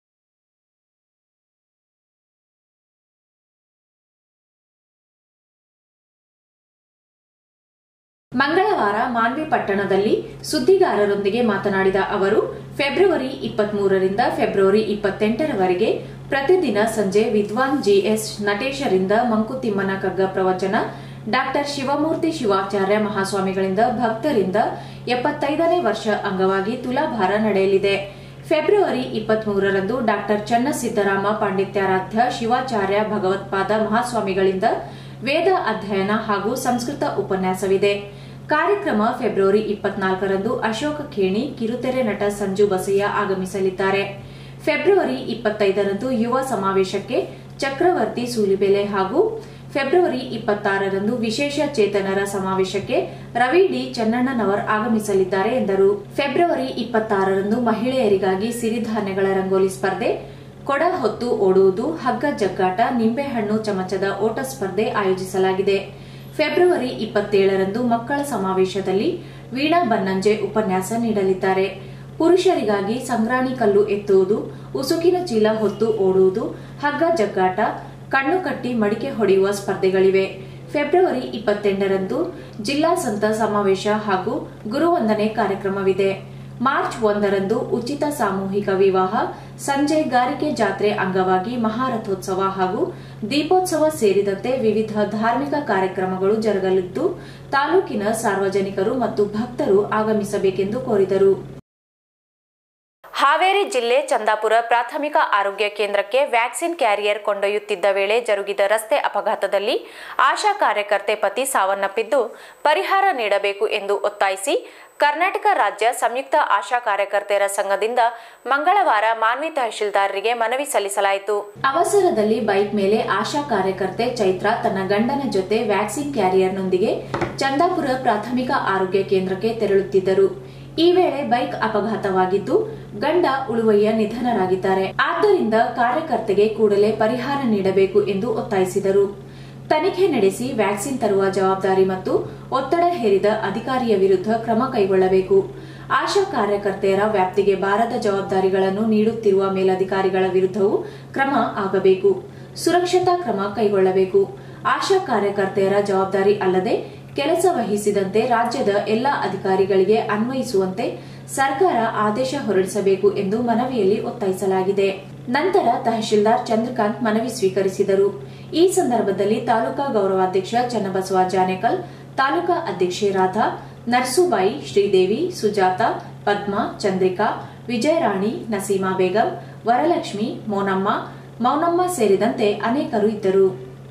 ಮಂಗಳವಾರ ಮಾನ್ವಿ ಪಟ್ಟಣದಲ್ಲಿ ಸುದ್ದಿಗಾರರೊಂದಿಗೆ ಮಾತನಾಡಿದ ಅವರು ಫೆಬ್ರವರಿ ಇಪ್ಪತ್ಮೂರರಿಂದ ಫೆಬ್ರವರಿ ಇಪ್ಪತ್ತೆಂಟರವರೆಗೆ ಪ್ರತಿದಿನ ಸಂಜೆ ವಿದ್ವಾನ್ ಜಿಎಸ್ ನಟೇಶರಿಂದ ಮಂಕುತಿಮ್ಮನ ಕಗ್ಗ ಪ್ರವಚನ ಡಾಕ್ಟರ್ ಶಿವಮೂರ್ತಿ ಶಿವಾಚಾರ್ಯ ಮಹಾಸ್ವಾಮಿಗಳಿಂದ ಭಕ್ತರಿಂದ ಎಪ್ಪತ್ತೈದನೇ ವರ್ಷ ಅಂಗವಾಗಿ ತುಲಾಭಾರ ನಡೆಯಲಿದೆ ಫೆಬ್ರವರಿ ಇಪ್ಪತ್ಮೂರರಂದು ಡಾಕ್ಟರ್ ಚನ್ನಸಿದ್ದರಾಮ ಪಾಂಡಿತ್ಯಾರಾಧ್ಯ ಶಿವಾಚಾರ್ಯ ಭಗವತ್ಪಾದ ಮಹಾಸ್ವಾಮಿಗಳಿಂದ ವೇದ ಅಧ್ಯಯನ ಹಾಗೂ ಸಂಸ್ಕೃತ ಉಪನ್ಯಾಸವಿದೆ ಕಾರ್ಯಕ್ರಮ ಫೆಬ್ರವರಿ ಇಪ್ಪತ್ನಾಲ್ಕರಂದು ಅಶೋಕ ಖೇಣಿ ಕಿರುತೆರೆ ನಟ ಸಂಜು ಬಸಯ್ಯ ಆಗಮಿಸಲಿದ್ದಾರೆ ಫೆಬ್ರವರಿ ಇಪ್ಪತ್ತೈದರಂದು ಯುವ ಸಮಾವೇಶಕ್ಕೆ ಚಕ್ರವರ್ತಿ ಸೂಲಿಬೆಲೆ ಹಾಗೂ ಫೆಬ್ರವರಿ ಇಪ್ಪತ್ತಾರರಂದು ವಿಶೇಷ ಚೇತನರ ಸಮಾವೇಶಕ್ಕೆ ರವಿ ಡಿ ಚೆನ್ನಣ್ಣನವರ್ ಆಗಮಿಸಲಿದ್ದಾರೆ ಎಂದರು ಫೆಬ್ರವರಿ ಇಪ್ಪತ್ತಾರರಂದು ಮಹಿಳೆಯರಿಗಾಗಿ ಸಿರಿಧಾನ್ಯಗಳ ರಂಗೋಲಿ ಸ್ಪರ್ಧೆ ಕೊಡ ಹೊತ್ತು ಓಡುವುದು ಹಗ್ಗ ಜಗ್ಗಾಟ ನಿಂಬೆಹಣ್ಣು ಚಮಚದ ಓಟ ಸ್ಪರ್ಧೆ ಆಯೋಜಿಸಲಾಗಿದೆ ಫೆಬ್ರವರಿ ಇಪ್ಪತ್ತೇಳರಂದು ಮಕ್ಕಳ ಸಮಾವೇಶದಲ್ಲಿ ವೀಣಾ ಬನ್ನಂಜೆ ಉಪನ್ಯಾಸ ನೀಡಲಿದ್ದಾರೆ ಪುರುಷರಿಗಾಗಿ ಸಂಗ್ರಾಣಿ ಕಲ್ಲು ಎತ್ತುವುದು ಉಸುಕಿನ ಚೀಲ ಹೊತ್ತು ಓಡುವುದು ಹಗ್ಗ ಜಗ್ಗಾಟ ಕಣ್ಣು ಕಟ್ಟಿ ಮಡಿಕೆ ಹೊಡೆಯುವ ಸ್ಪರ್ಧೆಗಳಿವೆ ಫೆಬ್ರವರಿ ಇಪ್ಪತ್ತೆಂಟರಂದು ಜಿಲ್ಲಾ ಸಂತ ಸಮಾವೇಶ ಹಾಗೂ ಗುರುವಂದನೆ ಕಾರ್ಯಕ್ರಮವಿದೆ ಮಾರ್ಚ್ ಒಂದರಂದು ಉಚಿತ ಸಾಮೂಹಿಕ ವಿವಾಹ ಸಂಜೆ ಗಾರಿಕೆ ಜಾತ್ರೆ ಅಂಗವಾಗಿ ಮಹಾರಥೋತ್ಸವ ಹಾಗೂ ದೀಪೋತ್ಸವ ಸೇರಿದಂತೆ ವಿವಿಧ ಧಾರ್ಮಿಕ ಕಾರ್ಯಕ್ರಮಗಳು ಜರುಗಲಿದ್ದು ತಾಲೂಕಿನ ಸಾರ್ವಜನಿಕರು ಮತ್ತು ಭಕ್ತರು ಆಗಮಿಸಬೇಕೆಂದು ಕೋರಿದರು ಹಾವೇರಿ ಜಿಲ್ಲೆ ಚಂದಾಪುರ ಪ್ರಾಥಮಿಕ ಆರೋಗ್ಯ ಕೇಂದ್ರಕ್ಕೆ ವ್ಯಾಕ್ಸಿನ್ ಕ್ಯಾರಿಯರ್ ಕೊಂಡೊಯ್ಯುತ್ತಿದ್ದ ವೇಳೆ ಜರುಗಿದ ರಸ್ತೆ ಅಪಘಾತದಲ್ಲಿ ಆಶಾ ಕಾರ್ಯಕರ್ತೆ ಪತಿ ಸಾವನ್ನಪ್ಪಿದ್ದು ಪರಿಹಾರ ನೀಡಬೇಕು ಎಂದು ಒತ್ತಾಯಿಸಿ ಕರ್ನಾಟಕ ರಾಜ್ಯ ಸಂಯುಕ್ತ ಆಶಾ ಕಾರ್ಯಕರ್ತೆಯರ ಸಂಘದಿಂದ ಮಂಗಳವಾರ ಮಾನ್ವಿ ತಹಶೀಲ್ದಾರರಿಗೆ ಮನವಿ ಸಲ್ಲಿಸಲಾಯಿತು ಅವಸರದಲ್ಲಿ ಬೈಕ್ ಮೇಲೆ ಆಶಾ ಕಾರ್ಯಕರ್ತೆ ಚೈತ್ರ ತನ್ನ ಗಂಡನ ಜೊತೆ ವ್ಯಾಕ್ಸಿನ್ ಕ್ಯಾರಿಯರ್ನೊಂದಿಗೆ ಚಂದಾಪುರ ಪ್ರಾಥಮಿಕ ಆರೋಗ್ಯ ಕೇಂದ್ರಕ್ಕೆ ತೆರಳುತ್ತಿದ್ದರು ಈ ವೇಳೆ ಬೈಕ್ ಅಪಘಾತವಾಗಿದ್ದು ಗಂಡ ಉಳುವಯ್ಯ ನಿಧನರಾಗಿದ್ದಾರೆ ಆದ್ದರಿಂದ ಕಾರ್ಯಕರ್ತೆಗೆ ಕೂಡಲೇ ಪರಿಹಾರ ನೀಡಬೇಕು ಎಂದು ಒತ್ತಾಯಿಸಿದರು ತನಿಖೆ ನಡೆಸಿ ವ್ಯಾಕ್ಸಿನ್ ತರುವ ಜವಾಬ್ದಾರಿ ಮತ್ತು ಒತ್ತಡ ಹೇರಿದ ಅಧಿಕಾರಿಯ ವಿರುದ್ಧ ಕ್ರಮ ಕೈಗೊಳ್ಳಬೇಕು ಆಶಾ ಕಾರ್ಯಕರ್ತೆಯರ ವ್ಯಾಪ್ತಿಗೆ ಬಾರದ ಜವಾಬ್ದಾರಿಗಳನ್ನು ನೀಡುತ್ತಿರುವ ಮೇಲಧಿಕಾರಿಗಳ ವಿರುದ್ಧವೂ ಕ್ರಮ ಆಗಬೇಕು ಸುರಕ್ಷತಾ ಕ್ರಮ ಕೈಗೊಳ್ಳಬೇಕು ಆಶಾ ಕಾರ್ಯಕರ್ತೆಯರ ಜವಾಬ್ದಾರಿ ಅಲ್ಲದೆ ಕೆಲಸ ವಹಿಸಿದಂತೆ ರಾಜ್ಯದ ಎಲ್ಲಾ ಅಧಿಕಾರಿಗಳಿಗೆ ಅನ್ವಯಿಸುವಂತೆ ಸರ್ಕಾರ ಆದೇಶ ಹೊರಡಿಸಬೇಕು ಎಂದು ಮನವಿಯಲ್ಲಿ ಒತ್ತಾಯಿಸಲಾಗಿದೆ ನಂತರ ತಹಶೀಲ್ದಾರ್ ಚಂದ್ರಕಾಂತ್ ಮನವಿ ಸ್ವೀಕರಿಸಿದರು ಈ ಸಂದರ್ಭದಲ್ಲಿ ತಾಲೂಕಾ ಗೌರವಾಧ್ಯಕ್ಷ ಚನ್ನಬಸವ ಜಾನೇಕಲ್ ತಾಲೂಕಾ ಅಧ್ಯಕ್ಷೆ ರಾಧಾ ನರ್ಸುಬಾಯಿ ಶ್ರೀದೇವಿ ಸುಜಾತ ಪದ್ಮ ಚಂದ್ರಿಕಾ ವಿಜಯರಾಣಿ ನಸೀಮಾ ಬೇಗಂ ವರಲಕ್ಷ್ಮಿ ಮೋನಮ್ಮ ಮೌನಮ್ಮ ಸೇರಿದಂತೆ ಅನೇಕರು ಇದ್ದರು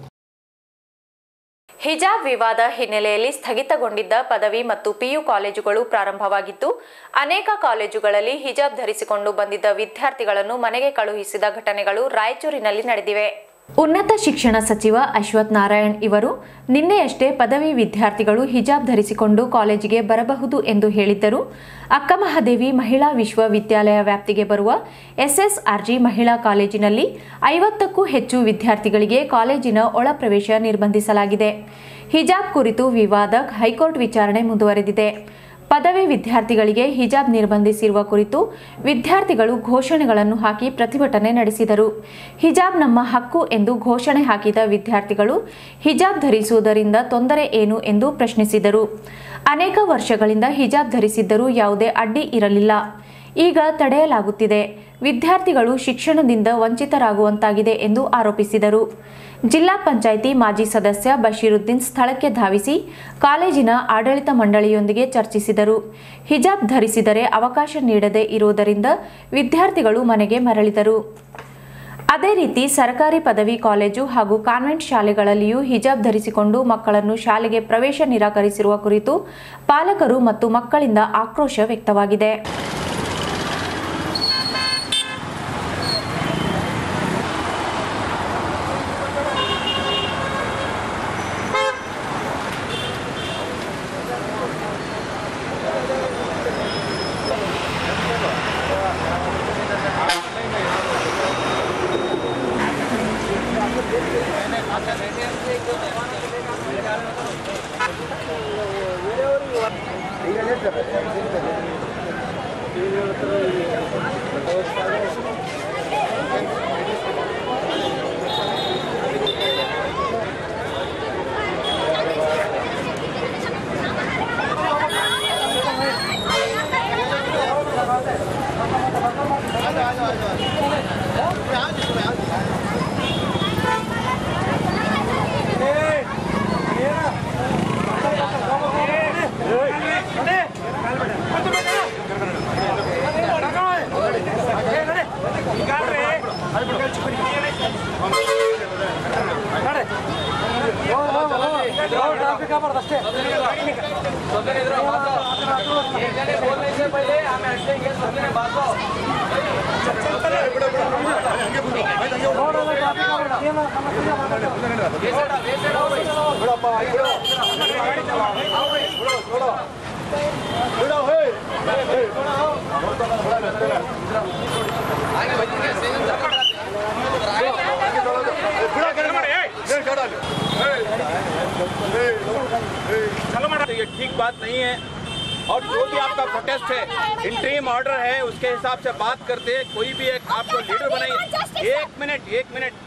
ಹಿಜಾಬ್ ವಿವಾದ ಹಿನ್ನೆಲೆಯಲ್ಲಿ ಸ್ಥಗಿತಗೊಂಡಿದ್ದ ಪದವಿ ಮತ್ತು ಪಿಯು ಕಾಲೇಜುಗಳು ಪ್ರಾರಂಭವಾಗಿದ್ದು ಅನೇಕ ಕಾಲೇಜುಗಳಲ್ಲಿ ಹಿಜಾಬ್ ಧರಿಸಿಕೊಂಡು ಬಂದಿದ್ದ ವಿದ್ಯಾರ್ಥಿಗಳನ್ನು ಮನೆಗೆ ಕಳುಹಿಸಿದ ಘಟನೆಗಳು ರಾಯಚೂರಿನಲ್ಲಿ ನಡೆದಿವೆ ಉನ್ನತ ಶಿಕ್ಷಣ ಸಚಿವ ಅಶ್ವಥ್ ನಾರಾಯಣ್ ಇವರು ನಿನ್ನೆಯಷ್ಟೇ ಪದವಿ ವಿದ್ಯಾರ್ಥಿಗಳು ಹಿಜಾಬ್ ಧರಿಸಿಕೊಂಡು ಕಾಲೇಜಿಗೆ ಬರಬಹುದು ಎಂದು ಹೇಳಿದ್ದರು ಅಕ್ಕಮಹಾದೇವಿ ಮಹಿಳಾ ವಿಶ್ವವಿದ್ಯಾಲಯ ವ್ಯಾಪ್ತಿಗೆ ಬರುವ ಎಸ್ಎಸ್ಆರ್ಜಿ ಮಹಿಳಾ ಕಾಲೇಜಿನಲ್ಲಿ ಐವತ್ತಕ್ಕೂ ಹೆಚ್ಚು ವಿದ್ಯಾರ್ಥಿಗಳಿಗೆ ಕಾಲೇಜಿನ ಒಳ ಪ್ರವೇಶ ನಿರ್ಬಂಧಿಸಲಾಗಿದೆ ಹಿಜಾಬ್ ಕುರಿತು ವಿವಾದ ಹೈಕೋರ್ಟ್ ವಿಚಾರಣೆ ಮುಂದುವರೆದಿದೆ ಪದವಿ ವಿದ್ಯಾರ್ಥಿಗಳಿಗೆ ಹಿಜಾಬ್ ನಿರ್ಬಂಧಿಸಿರುವ ಕುರಿತು ವಿದ್ಯಾರ್ಥಿಗಳು ಘೋಷಣೆಗಳನ್ನು ಹಾಕಿ ಪ್ರತಿಭಟನೆ ನಡೆಸಿದರು ಹಿಜಾಬ್ ನಮ್ಮ ಹಕ್ಕು ಎಂದು ಘೋಷಣೆ ಹಾಕಿದ ವಿದ್ಯಾರ್ಥಿಗಳು ಹಿಜಾಬ್ ಧರಿಸುವುದರಿಂದ ತೊಂದರೆ ಏನು ಎಂದು ಪ್ರಶ್ನಿಸಿದರು ಅನೇಕ ವರ್ಷಗಳಿಂದ ಹಿಜಾಬ್ ಧರಿಸಿದ್ದರೂ ಯಾವುದೇ ಅಡ್ಡಿ ಇರಲಿಲ್ಲ ಈಗ ತಡೆಯಲಾಗುತ್ತಿದೆ ವಿದ್ಯಾರ್ಥಿಗಳು ಶಿಕ್ಷಣದಿಂದ ವಂಚಿತರಾಗುವಂತಾಗಿದೆ ಎಂದು ಆರೋಪಿಸಿದರು ಜಿಲ್ಲಾ ಪಂಚಾಯಿತಿ ಮಾಜಿ ಸದಸ್ಯ ಬಶೀರುದ್ದೀನ್ ಸ್ಥಳಕ್ಕೆ ಧಾವಿಸಿ ಕಾಲೇಜಿನ ಆಡಳಿತ ಮಂಡಳಿಯೊಂದಿಗೆ ಚರ್ಚಿಸಿದರು ಹಿಜಾಬ್ ಧರಿಸಿದರೆ ಅವಕಾಶ ನೀಡದೇ ಇರುವುದರಿಂದ ವಿದ್ಯಾರ್ಥಿಗಳು ಮನೆಗೆ ಮರಳಿದರು ಅದೇ ರೀತಿ ಸರ್ಕಾರಿ ಪದವಿ ಕಾಲೇಜು ಹಾಗೂ ಕಾನ್ವೆಂಟ್ ಶಾಲೆಗಳಲ್ಲಿಯೂ ಹಿಜಾಬ್ ಧರಿಸಿಕೊಂಡು ಮಕ್ಕಳನ್ನು ಶಾಲೆಗೆ ಪ್ರವೇಶ ನಿರಾಕರಿಸಿರುವ ಕುರಿತು ಪಾಲಕರು ಮತ್ತು ಮಕ್ಕಳಿಂದ ಆಕ್ರೋಶ ವ್ಯಕ್ತವಾಗಿದೆ ये ठीक बात नहीं है और जो भी आपका प्रोटेस्ट है इंट्रीम ऑर्डर है उसके हिसाब से बात करते हैं कोई भी एक आपको लीडर बनाइए एक मिनट एक मिनट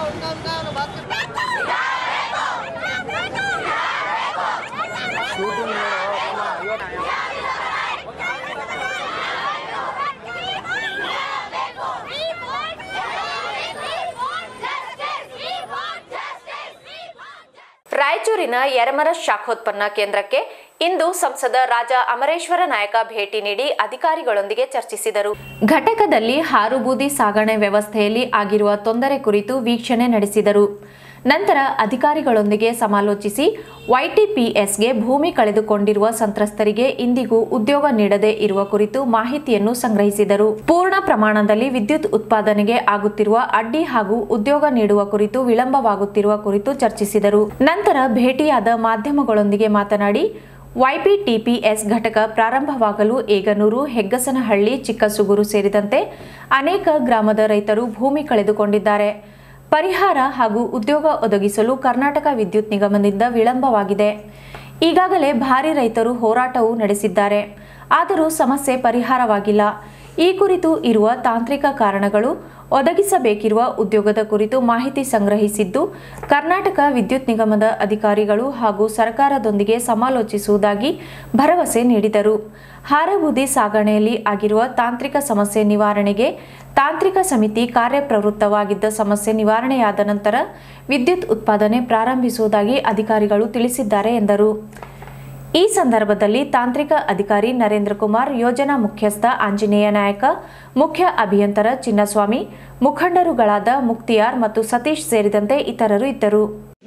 ರಾಯಚೂರಿನ ಯರಮರ ಶಾಖೋತ್ಪನ್ನ ಕೇಂದ್ರಕ್ಕೆ ಇಂದು ಸಂಸದ ರಾಜ ಅಮರೇಶ್ವರ ನಾಯಕ ಭೇಟಿ ನೀಡಿ ಅಧಿಕಾರಿಗಳೊಂದಿಗೆ ಚರ್ಚಿಸಿದರು ಘಟಕದಲ್ಲಿ ಹಾರುಬೂದಿ ಸಾಗಣೆ ವ್ಯವಸ್ಥೆಯಲ್ಲಿ ಆಗಿರುವ ತೊಂದರೆ ಕುರಿತು ವೀಕ್ಷಣೆ ನಡೆಸಿದರು ನಂತರ ಅಧಿಕಾರಿಗಳೊಂದಿಗೆ ಸಮಾಲೋಚಿಸಿ ವೈಟಿಪಿಎಸ್ಗೆ ಭೂಮಿ ಕಳೆದುಕೊಂಡಿರುವ ಸಂತ್ರಸ್ತರಿಗೆ ಇಂದಿಗೂ ಉದ್ಯೋಗ ನೀಡದೇ ಇರುವ ಕುರಿತು ಮಾಹಿತಿಯನ್ನು ಸಂಗ್ರಹಿಸಿದರು ಪೂರ್ಣ ಪ್ರಮಾಣದಲ್ಲಿ ವಿದ್ಯುತ್ ಉತ್ಪಾದನೆಗೆ ಆಗುತ್ತಿರುವ ಅಡ್ಡಿ ಹಾಗೂ ಉದ್ಯೋಗ ನೀಡುವ ಕುರಿತು ವಿಳಂಬವಾಗುತ್ತಿರುವ ಕುರಿತು ಚರ್ಚಿಸಿದರು ನಂತರ ಭೇಟಿಯಾದ ಮಾಧ್ಯಮಗಳೊಂದಿಗೆ ಮಾತನಾಡಿ ವೈಪಿಟಿಪಿಎಸ್ ಘಟಕ ಪ್ರಾರಂಭವಾಗಲು ಏಗನೂರು ಹೆಗ್ಗಸನಹಳ್ಳಿ ಚಿಕ್ಕಸುಗೂರು ಸೇರಿದಂತೆ ಅನೇಕ ಗ್ರಾಮದ ರೈತರು ಭೂಮಿ ಕಳೆದುಕೊಂಡಿದ್ದಾರೆ ಪರಿಹಾರ ಹಾಗೂ ಉದ್ಯೋಗ ಒದಗಿಸಲು ಕರ್ನಾಟಕ ವಿದ್ಯುತ್ ನಿಗಮದಿಂದ ವಿಳಂಬವಾಗಿದೆ ಈಗಾಗಲೇ ಭಾರಿ ರೈತರು ಹೋರಾಟವೂ ನಡೆಸಿದ್ದಾರೆ ಆದರೂ ಸಮಸ್ಯೆ ಪರಿಹಾರವಾಗಿಲ್ಲ ಈ ಕುರಿತು ಇರುವ ತಾಂತ್ರಿಕ ಕಾರಣಗಳು ಒದಗಿಸಬೇಕಿರುವ ಉದ್ಯೋಗದ ಕುರಿತು ಮಾಹಿತಿ ಸಂಗ್ರಹಿಸಿದ್ದು ಕರ್ನಾಟಕ ವಿದ್ಯುತ್ ನಿಗಮದ ಅಧಿಕಾರಿಗಳು ಹಾಗೂ ಸರ್ಕಾರದೊಂದಿಗೆ ಸಮಾಲೋಚಿಸುವುದಾಗಿ ಭರವಸೆ ನೀಡಿದರು ಹಾರಬೂದಿ ಸಾಗಣೆಯಲ್ಲಿ ಆಗಿರುವ ತಾಂತ್ರಿಕ ಸಮಸ್ಯೆ ನಿವಾರಣೆಗೆ ತಾಂತ್ರಿಕ ಸಮಿತಿ ಕಾರ್ಯಪ್ರವೃತ್ತವಾಗಿದ್ದ ಸಮಸ್ಯೆ ನಿವಾರಣೆಯಾದ ನಂತರ ವಿದ್ಯುತ್ ಉತ್ಪಾದನೆ ಪ್ರಾರಂಭಿಸುವುದಾಗಿ ಅಧಿಕಾರಿಗಳು ತಿಳಿಸಿದ್ದಾರೆ ಎಂದರು ಈ ಸಂದರ್ಭದಲ್ಲಿ ತಾಂತ್ರಿಕ ಅಧಿಕಾರಿ ನರೇಂದ್ರ ಕುಮಾರ್ ಯೋಜನಾ ಮುಖ್ಯಸ್ಥ ಆಂಜನೇಯ ನಾಯಕ ಮುಖ್ಯ ಅಭಿಯಂತರ ಚಿನ್ನಸ್ವಾಮಿ ಮುಖಂಡರುಗಳಾದ ಮುಕ್ತಿಯಾರ್ ಮತ್ತು ಸತೀಶ್ ಸೇರಿದಂತೆ ಇತರರು ಇದ್ದರು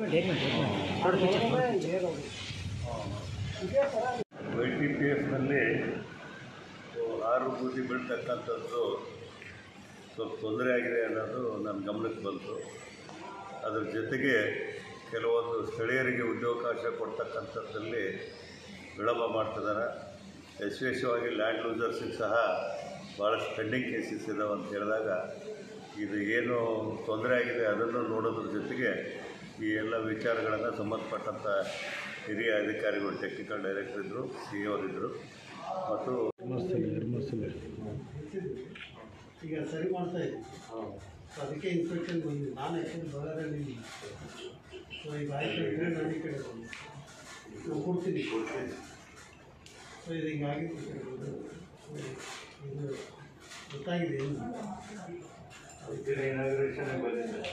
ವೈ ಟಿ ಪಿ ಎಫ್ನಲ್ಲಿ ಆರು ಬೂದಿ ಬೀಳ್ತಕ್ಕಂಥದ್ದು ಸ್ವಲ್ಪ ತೊಂದರೆ ಆಗಿದೆ ಅನ್ನೋದು ನನ್ನ ಗಮನಕ್ಕೆ ಬಂತು ಅದರ ಜೊತೆಗೆ ಕೆಲವೊಂದು ಸ್ಥಳೀಯರಿಗೆ ಉದ್ಯೋಗಾವಕಾಶ ಕೊಡ್ತಕ್ಕಂಥದ್ದಲ್ಲಿ ವಿಳಂಬ ಮಾಡ್ತಿದ್ದಾರೆ ವಿಶೇಷವಾಗಿ ಲ್ಯಾಂಡ್ ಲೂಸರ್ಸಿಗೆ ಸಹ ಭಾಳಷ್ಟು ಪೆಂಡಿಂಗ್ ಕೇಸಸ್ ಇದಾವೆ ಅಂತ ಹೇಳಿದಾಗ ಇದು ಏನು ತೊಂದರೆ ಆಗಿದೆ ಅದನ್ನು ನೋಡೋದ್ರ ಜೊತೆಗೆ ಈ ಎಲ್ಲ ವಿಚಾರಗಳನ್ನು ಸಂಬಂಧಪಟ್ಟಂಥ ಹಿರಿಯ ಅಧಿಕಾರಿಗಳು ಟೆಕ್ನಿಕಲ್ ಡೈರೆಕ್ಟರ್ ಇದ್ದರು ಸಿ ಅವರಿದ್ದರು ಮತ್ತು ಈಗ ಸರಿ ಮಾಡ್ತಾ ಇದ್ದೆ ಅದಕ್ಕೆ ಇನ್ಸ್ಪೆಕ್ಷನ್ ಬಂದಿದೆ ನಾನು ಆ್ಯಕ್ಚುಲಿ ಬಳ್ಳಾರಲ್ಲಿ ಸೊ ಈಗ ಆಯ್ತು ಇದ್ರೆ ನಾನು ಈ ಕಡೆ ಬಂದೆ ನಾನು ಕೊಡ್ತೀನಿ ಕೊಡ್ತೀನಿ ಸೊ ಇದು ಹಿಂಗಾಗಿತ್ತು ಈ ಕಡೆ ಬಂದು. ಸೊ ಇದು ಗೊತ್ತಾಗಿದೆ ಏನು ಇನಾಗ್ರೇಷನ್ ಬಂದಿದೆ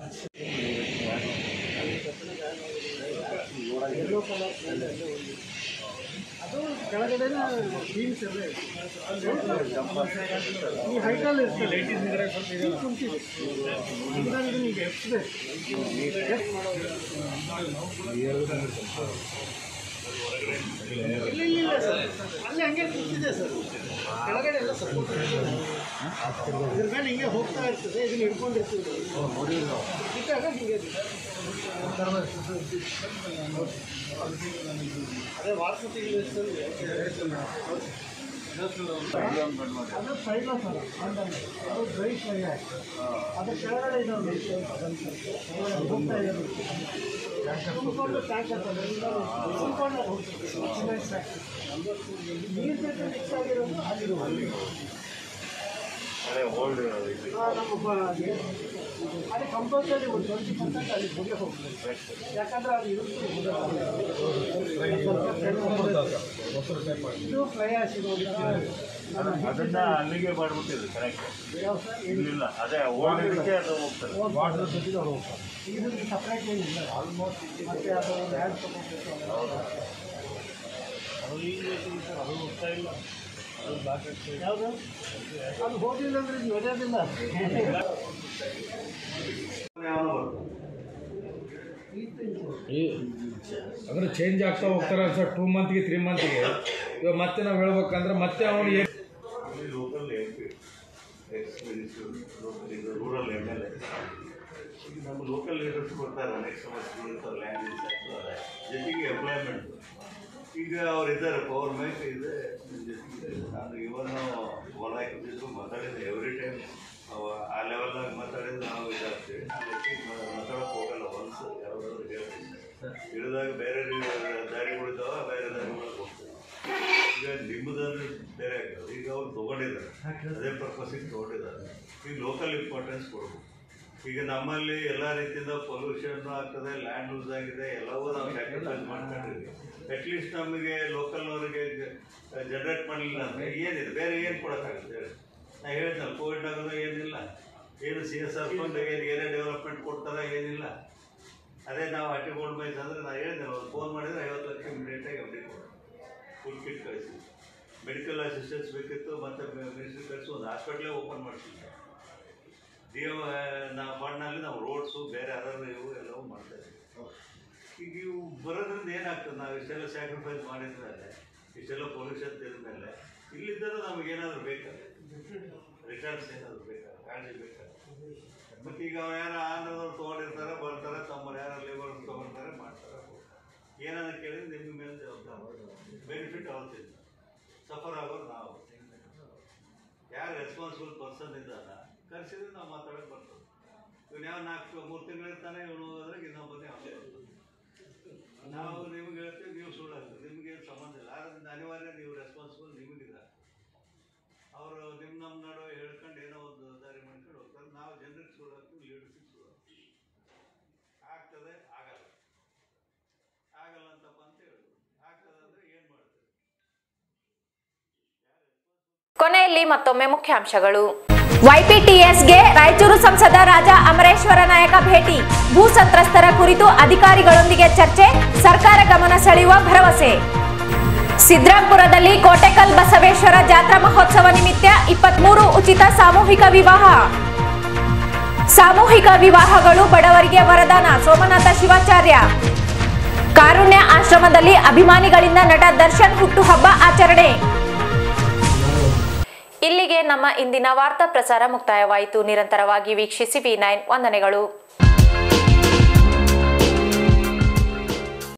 ಎಲ್ಲೋ ಕಲರ್ ಅದು ಕೆಳಗಡೆನ ಬೀನ್ಸ್ ಎಲ್ಲ ಇದೆ. ಈ ಹೈಟಲ್ಲಿ ಇರ್ತದೆ ಇದು ಕುಂತಿದೆ ಇದನ್ನ ನಿಮಗೆ ಎಪ್ಸ್ಬೇಕು ಎಪ್ಸ್ ಮಾಡೋದು ಇಲ್ಲ ಇಲ್ಲ ಇಲ್ಲ ಸರ್ ಅಲ್ಲಿ ಹಂಗೆ ಕೂತಿದೆ ಸರ್ ಕೆಳಗಡೆ ಎಲ್ಲ ಸಪೋರ್ಟ್ ಇದ್ರ ಮೇಲೆ ಹಿಂಗೆ ಹೋಗ್ತಾ ಇರ್ತದೆ ಇದನ್ನ ಹಿಡ್ಕೊಂಡಿರ್ತೀವಿ ಇದ್ದಾಗ ಹಿಂಗೆ ಅದೇ ವಾರ್ಷಿಕ ಅದು ಸೈಡ್ ಸರ್ ಅದು ಡ್ರೈ ಫ್ರೈ ಅದು ಕೆಳಗಡೆ ಇರೋದು ಹೋಗ್ತಾ ಇರೋದು ತುಂಬಿಕೊಂಡು ಟ್ಯಾಂಕರ್ ತುಂಬಿಕೊಂಡು ಹೋಗ್ತದೆ ಸಿಮೆಂಟ್ ಫ್ಯಾಕ್ಟ್ರಿ ನೀರು ಜೊತೆ ಮಿಕ್ಸ್ ಆಗಿರೋದು ಅಲ್ಲಿರೋದು ಅದೇ ಓಲ್ಡ್ ಆ, ನಮ್ಮ ಬ- ಅದೇ ಕಂಪಲ್ಸರಿ ಒಂದು ಟ್ವೆಂಟಿ ಪರ್ಸೆಂಟ್ ಅಲ್ಲಿ ಮುಂದೆ ಹೋಗ್ಬೇಕು ಯಾಕಂದ್ರೆ ಅದು ಇರುತ್ತೆ ಇದು ಫ್ರೈ ಆಸಿರೋದು ಅದನ್ನ ಅಲ್ಲಿಗೆ ಮಾಡ್ಬಿಟ್ಟಿದ್ರು ಕರೆಕ್ಟ್ ಯಾವ ಸರ್ ಇಲ್ಲ ಅದೇ ಓಲ್ಡ್ ಇದಕ್ಕೆ ಅದು ಹೋಗ್ತದೆ ವಾಟರ್ ಜೊತೆಗೆ ಹೋಗ್ತಾರೆ ಇದಕ್ಕೆ ಸಪ್ರೇಟ್ ಏನಿಲ್ಲ ಆಲ್ಮೋಸ್ಟ್ ಮತ್ತೆ ಅದು ಒಂದು ಹ್ಯಾಂಡ್ ತಗೋಬೇಕು ಅದು ಈಗ ಸರ್ ಅದು ಹೋಗ್ತಾ ಇಲ್ಲ ಅದು ಬ್ಲಾಕ್ ಆಗ್ತದೆ ಯಾವುದು ಅದು ಹೋಗಿಲ್ಲ ಅಂದ್ರೆ ಇದು ನಡೆಯೋದಿಲ್ಲ ಅಂದ್ರೆ ಚೇಂಜ್ ಆಗ್ತಾ ಹೋಗ್ತಾರೆ ಸರ್ ಟೂ ಮಂತ್ಗೆ ತ್ರೀ ಮಂತ್ಗೆ ಇವಾಗ ಮತ್ತೆ ನಾವು ಹೇಳ್ಬೇಕಂದ್ರೆ ಮತ್ತೆ ಅವನು ಏನು local M P ex local ಇದು ರೂರಲ್ ಎಮ್ ಎಲ್ ಎ ನಮ್ಮ ಲೋಕಲ್ ಲೀಡರ್ಸ್ ಬರ್ತಾರೆ ಅನೇಕ ಸಮಸ್ಯೆಗಳು ಇರ್ತಾವೆ ಲ್ಯಾಂಡ್ ಇರ್ತಾರೆ ಜೊತೆಗೆ ಎಂಪ್ಲಾಯ್ಮೆಂಟ್ ಈಗ ಅವ್ರು ಇದ್ದಾರೆ ಪವರ್ ಮೇಕ್ ಇದೆ ಜೊತೆಗೆ ನಾನು ಇವನು ಒಳ ಹಾಕಿದ್ದು ಮಾತಾಡಿದ್ದು ಎವ್ರಿ ಟೈಮ್ ಆ ಲೆವೆಲ್ನಾಗ ಮಾತಾಡಿದ್ದು ನಾವು ಇದಾಗ್ತೀವಿ ಮಾತಾಡೋಕೆ ಹೋಗಲ್ಲ ಒನ್ಸ್ ಯಾವ್ದಾದ್ರು ಹೇಳ್ತೀನಿ ಇಳಿದಾಗ ಬೇರೆ ದಾರಿಗಳಿದ್ದಾವೆ ಬೇರೆ ದಾರಿಗಳಿಗೆ ಹೋಗ್ತೀವಿ ಈಗ ನಿಮ್ಮದಾದ್ರೆ ಬೇರೆ ಆಗ್ತದೆ ಈಗ ಅವ್ರು ತೊಗೊಂಡಿದ್ದಾರೆ ಅದೇ ಪರ್ಪಸಿಗೆ ತೊಗೊಂಡಿದ್ದಾರೆ ಈಗ ಲೋಕಲ್ ಇಂಪಾರ್ಟೆನ್ಸ್ ಕೊಡಬೇಕು ಈಗ ನಮ್ಮಲ್ಲಿ ಎಲ್ಲ ರೀತಿಯಿಂದ ಪೊಲ್ಯೂಷನ್ ಆಗ್ತದೆ ಲ್ಯಾಂಡ್ ಲೂಸ್ ಆಗಿದೆ ಎಲ್ಲವೂ ನಾವು ಸ್ಯಾಕ್ರಿಫೈಸ್ ಮಾಡ್ಕೊಂಡಿದ್ವಿ ಅಟ್ಲೀಸ್ಟ್ ನಮಗೆ ಲೋಕಲ್ನವರಿಗೆ ಜನರೇಟ್ ಮಾಡಲಿಲ್ಲ ಅಂದರೆ ಏನಿದೆ ಬೇರೆ ಏನು ಕೊಡೋಕ್ಕಾಗುತ್ತೆ ಹೇಳಿ ನಾ ಹೇಳಿದ್ನಲ್ಲ ಕೋವಿಡ್ನಾಗೂ ಏನಿಲ್ಲ ಏನು ಸಿ ಎಸ್ ಆರ್ ಫಂಡ್ ಏನು ಏನೇ ಡೆವಲಪ್ಮೆಂಟ್ ಕೊಡ್ತಾರೆ ಏನಿಲ್ಲ ಅದೇ ನಾವು ಅಟ್ಟಿ ಗೋಲ್ಡ್ ಮೈನ್ಸ್ ಅಂದರೆ ನಾನು ಹೇಳಿದ್ದೆ ಅವ್ರು ಫೋನ್ ಮಾಡಿದರೆ ಐವತ್ತು ಲಕ್ಷ ಇಮಿಡಿಯೇಟಾಗಿ ಎಫ್ ಡಿ ಕೊಡು ಫುಲ್ ಕಿಟ್ ಕಳಿಸಿ ಮೆಡಿಕಲ್ ಅಸಿಸ್ಟೆನ್ಸ್ ಬೇಕಿತ್ತು ಮತ್ತು ಮಿನಿಸ್ಟ್ರಿ ಕಳಿಸಿ ಒಂದು ಹಾಸ್ಪಿಟ್ಲೇ ಓಪನ್ ಮಾಡಿಸಿದ್ದೆ ಡಿ ಎಮ್ ನಾವು ಫಂಡ್ನಲ್ಲಿ ನಾವು ರೋಡ್ಸು ಬೇರೆ ಅದರ್ ಇವು ಎಲ್ಲವೂ ಮಾಡ್ತಾ ಇದ್ದೀವಿ ಈಗ ಇವು ಬರೋದ್ರಿಂದ ಏನಾಗ್ತದೆ ನಾವು ಇಷ್ಟೆಲ್ಲ ಸ್ಯಾಕ್ರಿಫೈಸ್ ಮಾಡಿದ ಮೇಲೆ ಇಷ್ಟೆಲ್ಲ ಪೊಲ್ಯೂಷನ್ ತಿಳಿದ ಮೇಲೆ ಇಲ್ಲಿದ್ದರೂ ನಮಗೆ ಏನಾದರೂ ಬೇಕಾದ್ರೆ ರಿಟರ್ನ್ಸ್ ಏನಾದರೂ ಬೇಕಾದ್ರೆ ಕಾಳಜಿ ಬೇಕಾದ್ರೆ ಮತ್ತು ಈಗ ಅವ್ರು ಯಾರು ಆಂಧ್ರದವ್ರು ತೊಗೊಂಡಿರ್ತಾರೆ ಬರ್ತಾರೆ ತಮ್ಮರು ಯಾರು ಲೇಬರ್ ತೊಗೊಂಡ್ತಾರೆ ಮಾಡ್ತಾರೆ ಏನಾದ್ರು ಕೇಳಿದ್ರೆ ನಿಮ್ಮ ಮೇಲೆ ಜವಾಬ್ದಾರಿ ಬೆನಿಫಿಟ್ ಅವತ್ತಿಲ್ಲ ಸಫರ್ ಆಗೋದು ನಾವು ಯಾರು ರೆಸ್ಪಾನ್ಸಿಬಲ್ ಪರ್ಸನ್ ಇದ್ದಾನ ಕರೆಸಿದ್ರೆ ನಾವು ಮಾತಾಡೋಕೆ ಬರ್ತದೆ ಇವನು ಯಾವ ನಾಲ್ಕು ಮೂರು ತಿಂಗಳು ಇರ್ತಾನೆ ಇವನು ಹೋದ್ರೆ ಇನ್ನೊಬ್ಬನೇ ಅವನೇ ಇರ್ತಾನೆ. ನಾವು ನಿಮ್ಗೆ ಹೇಳ್ತೀವಿ ನೀವು ಸುಳ್ಳು ಆಗ್ತದೆ ನಿಮಗೆ ಏನು ಸಂಬಂಧ ಇಲ್ಲ ಆದ್ದರಿಂದ ಅನಿವಾರ್ಯ ನೀವು ರೆಸ್ಪಾನ್ಸಿಬಲ್ ನಿಮಗಿದ್ದಾರೆ ಅವರು ನಿಮ್ಮ ನಮ್ಮ ನಡುವೆ ಹೇಳ್ಕೊಂಡು ಏನೋ ಒಂದು ದಾರಿ ಮಾಡ್ಕೊಂಡು ಹೋಗ್ತಾರೆ ನಾವು ಕೊಡೋಕ್ಕೂ ಲೀಡರ್ಶಿಪ್ ಕೊಡೋದು ಆಗ್ತದೆ ಆಗಲ್ಲ ಆಗಲ್ಲ ಅಂತಪ್ಪ ಅಂತ ಹೇಳೋದು ಆಗ್ತದೆ ಅಂದರೆ ಏನು ಮಾಡ್ತಾರೆ ಕೊನೆಯಲ್ಲಿ ಮತ್ತೊಮ್ಮೆ ಮುಖ್ಯಾಂಶಗಳು ವೈಪಿಟಿಎಸ್ಗೆ ರಾಯಚೂರು ಸಂಸದ ರಾಜಾ ಅಮರೇಶ್ವರ ನಾಯಕ ಭೇಟಿ ಭೂ ಸಂತ್ರಸ್ತರ ಕುರಿತು ಅಧಿಕಾರಿಗಳೊಂದಿಗೆ ಚರ್ಚೆ ಸರ್ಕಾರ ಗಮನ ಸೆಳೆಯುವ ಭರವಸೆ ಸಿದ್ರಾಂಪುರದಲ್ಲಿ ಕೋಟೆಕಲ್ ಬಸವೇಶ್ವರ ಜಾತ್ರಾ ಮಹೋತ್ಸವ ನಿಮಿತ್ತ ಇಪ್ಪತ್ಮೂರು ಉಚಿತ ಸಾಮೂಹಿಕ ವಿವಾಹ ಸಾಮೂಹಿಕ ವಿವಾಹಗಳು ಬಡವರಿಗೆ ವರದಾನ ಸೋಮನಾಥ ಶಿವಾಚಾರ್ಯ ಕಾರುಣ್ಯ ಆಶ್ರಮದಲ್ಲಿ ಅಭಿಮಾನಿಗಳಿಂದ ನಟ ದರ್ಶನ್ ಹುಟ್ಟುಹಬ್ಬ ಆಚರಣೆ ಇಲ್ಲಿಗೆ ನಮ್ಮ ಇಂದಿನ ವಾರ್ತಾ ಪ್ರಸಾರ ಮುಕ್ತಾಯವಾಯಿತು ನಿರಂತರವಾಗಿ ವೀಕ್ಷಿಸಿ ವಿ ನೈನ್ ವಂದನೆಗಳು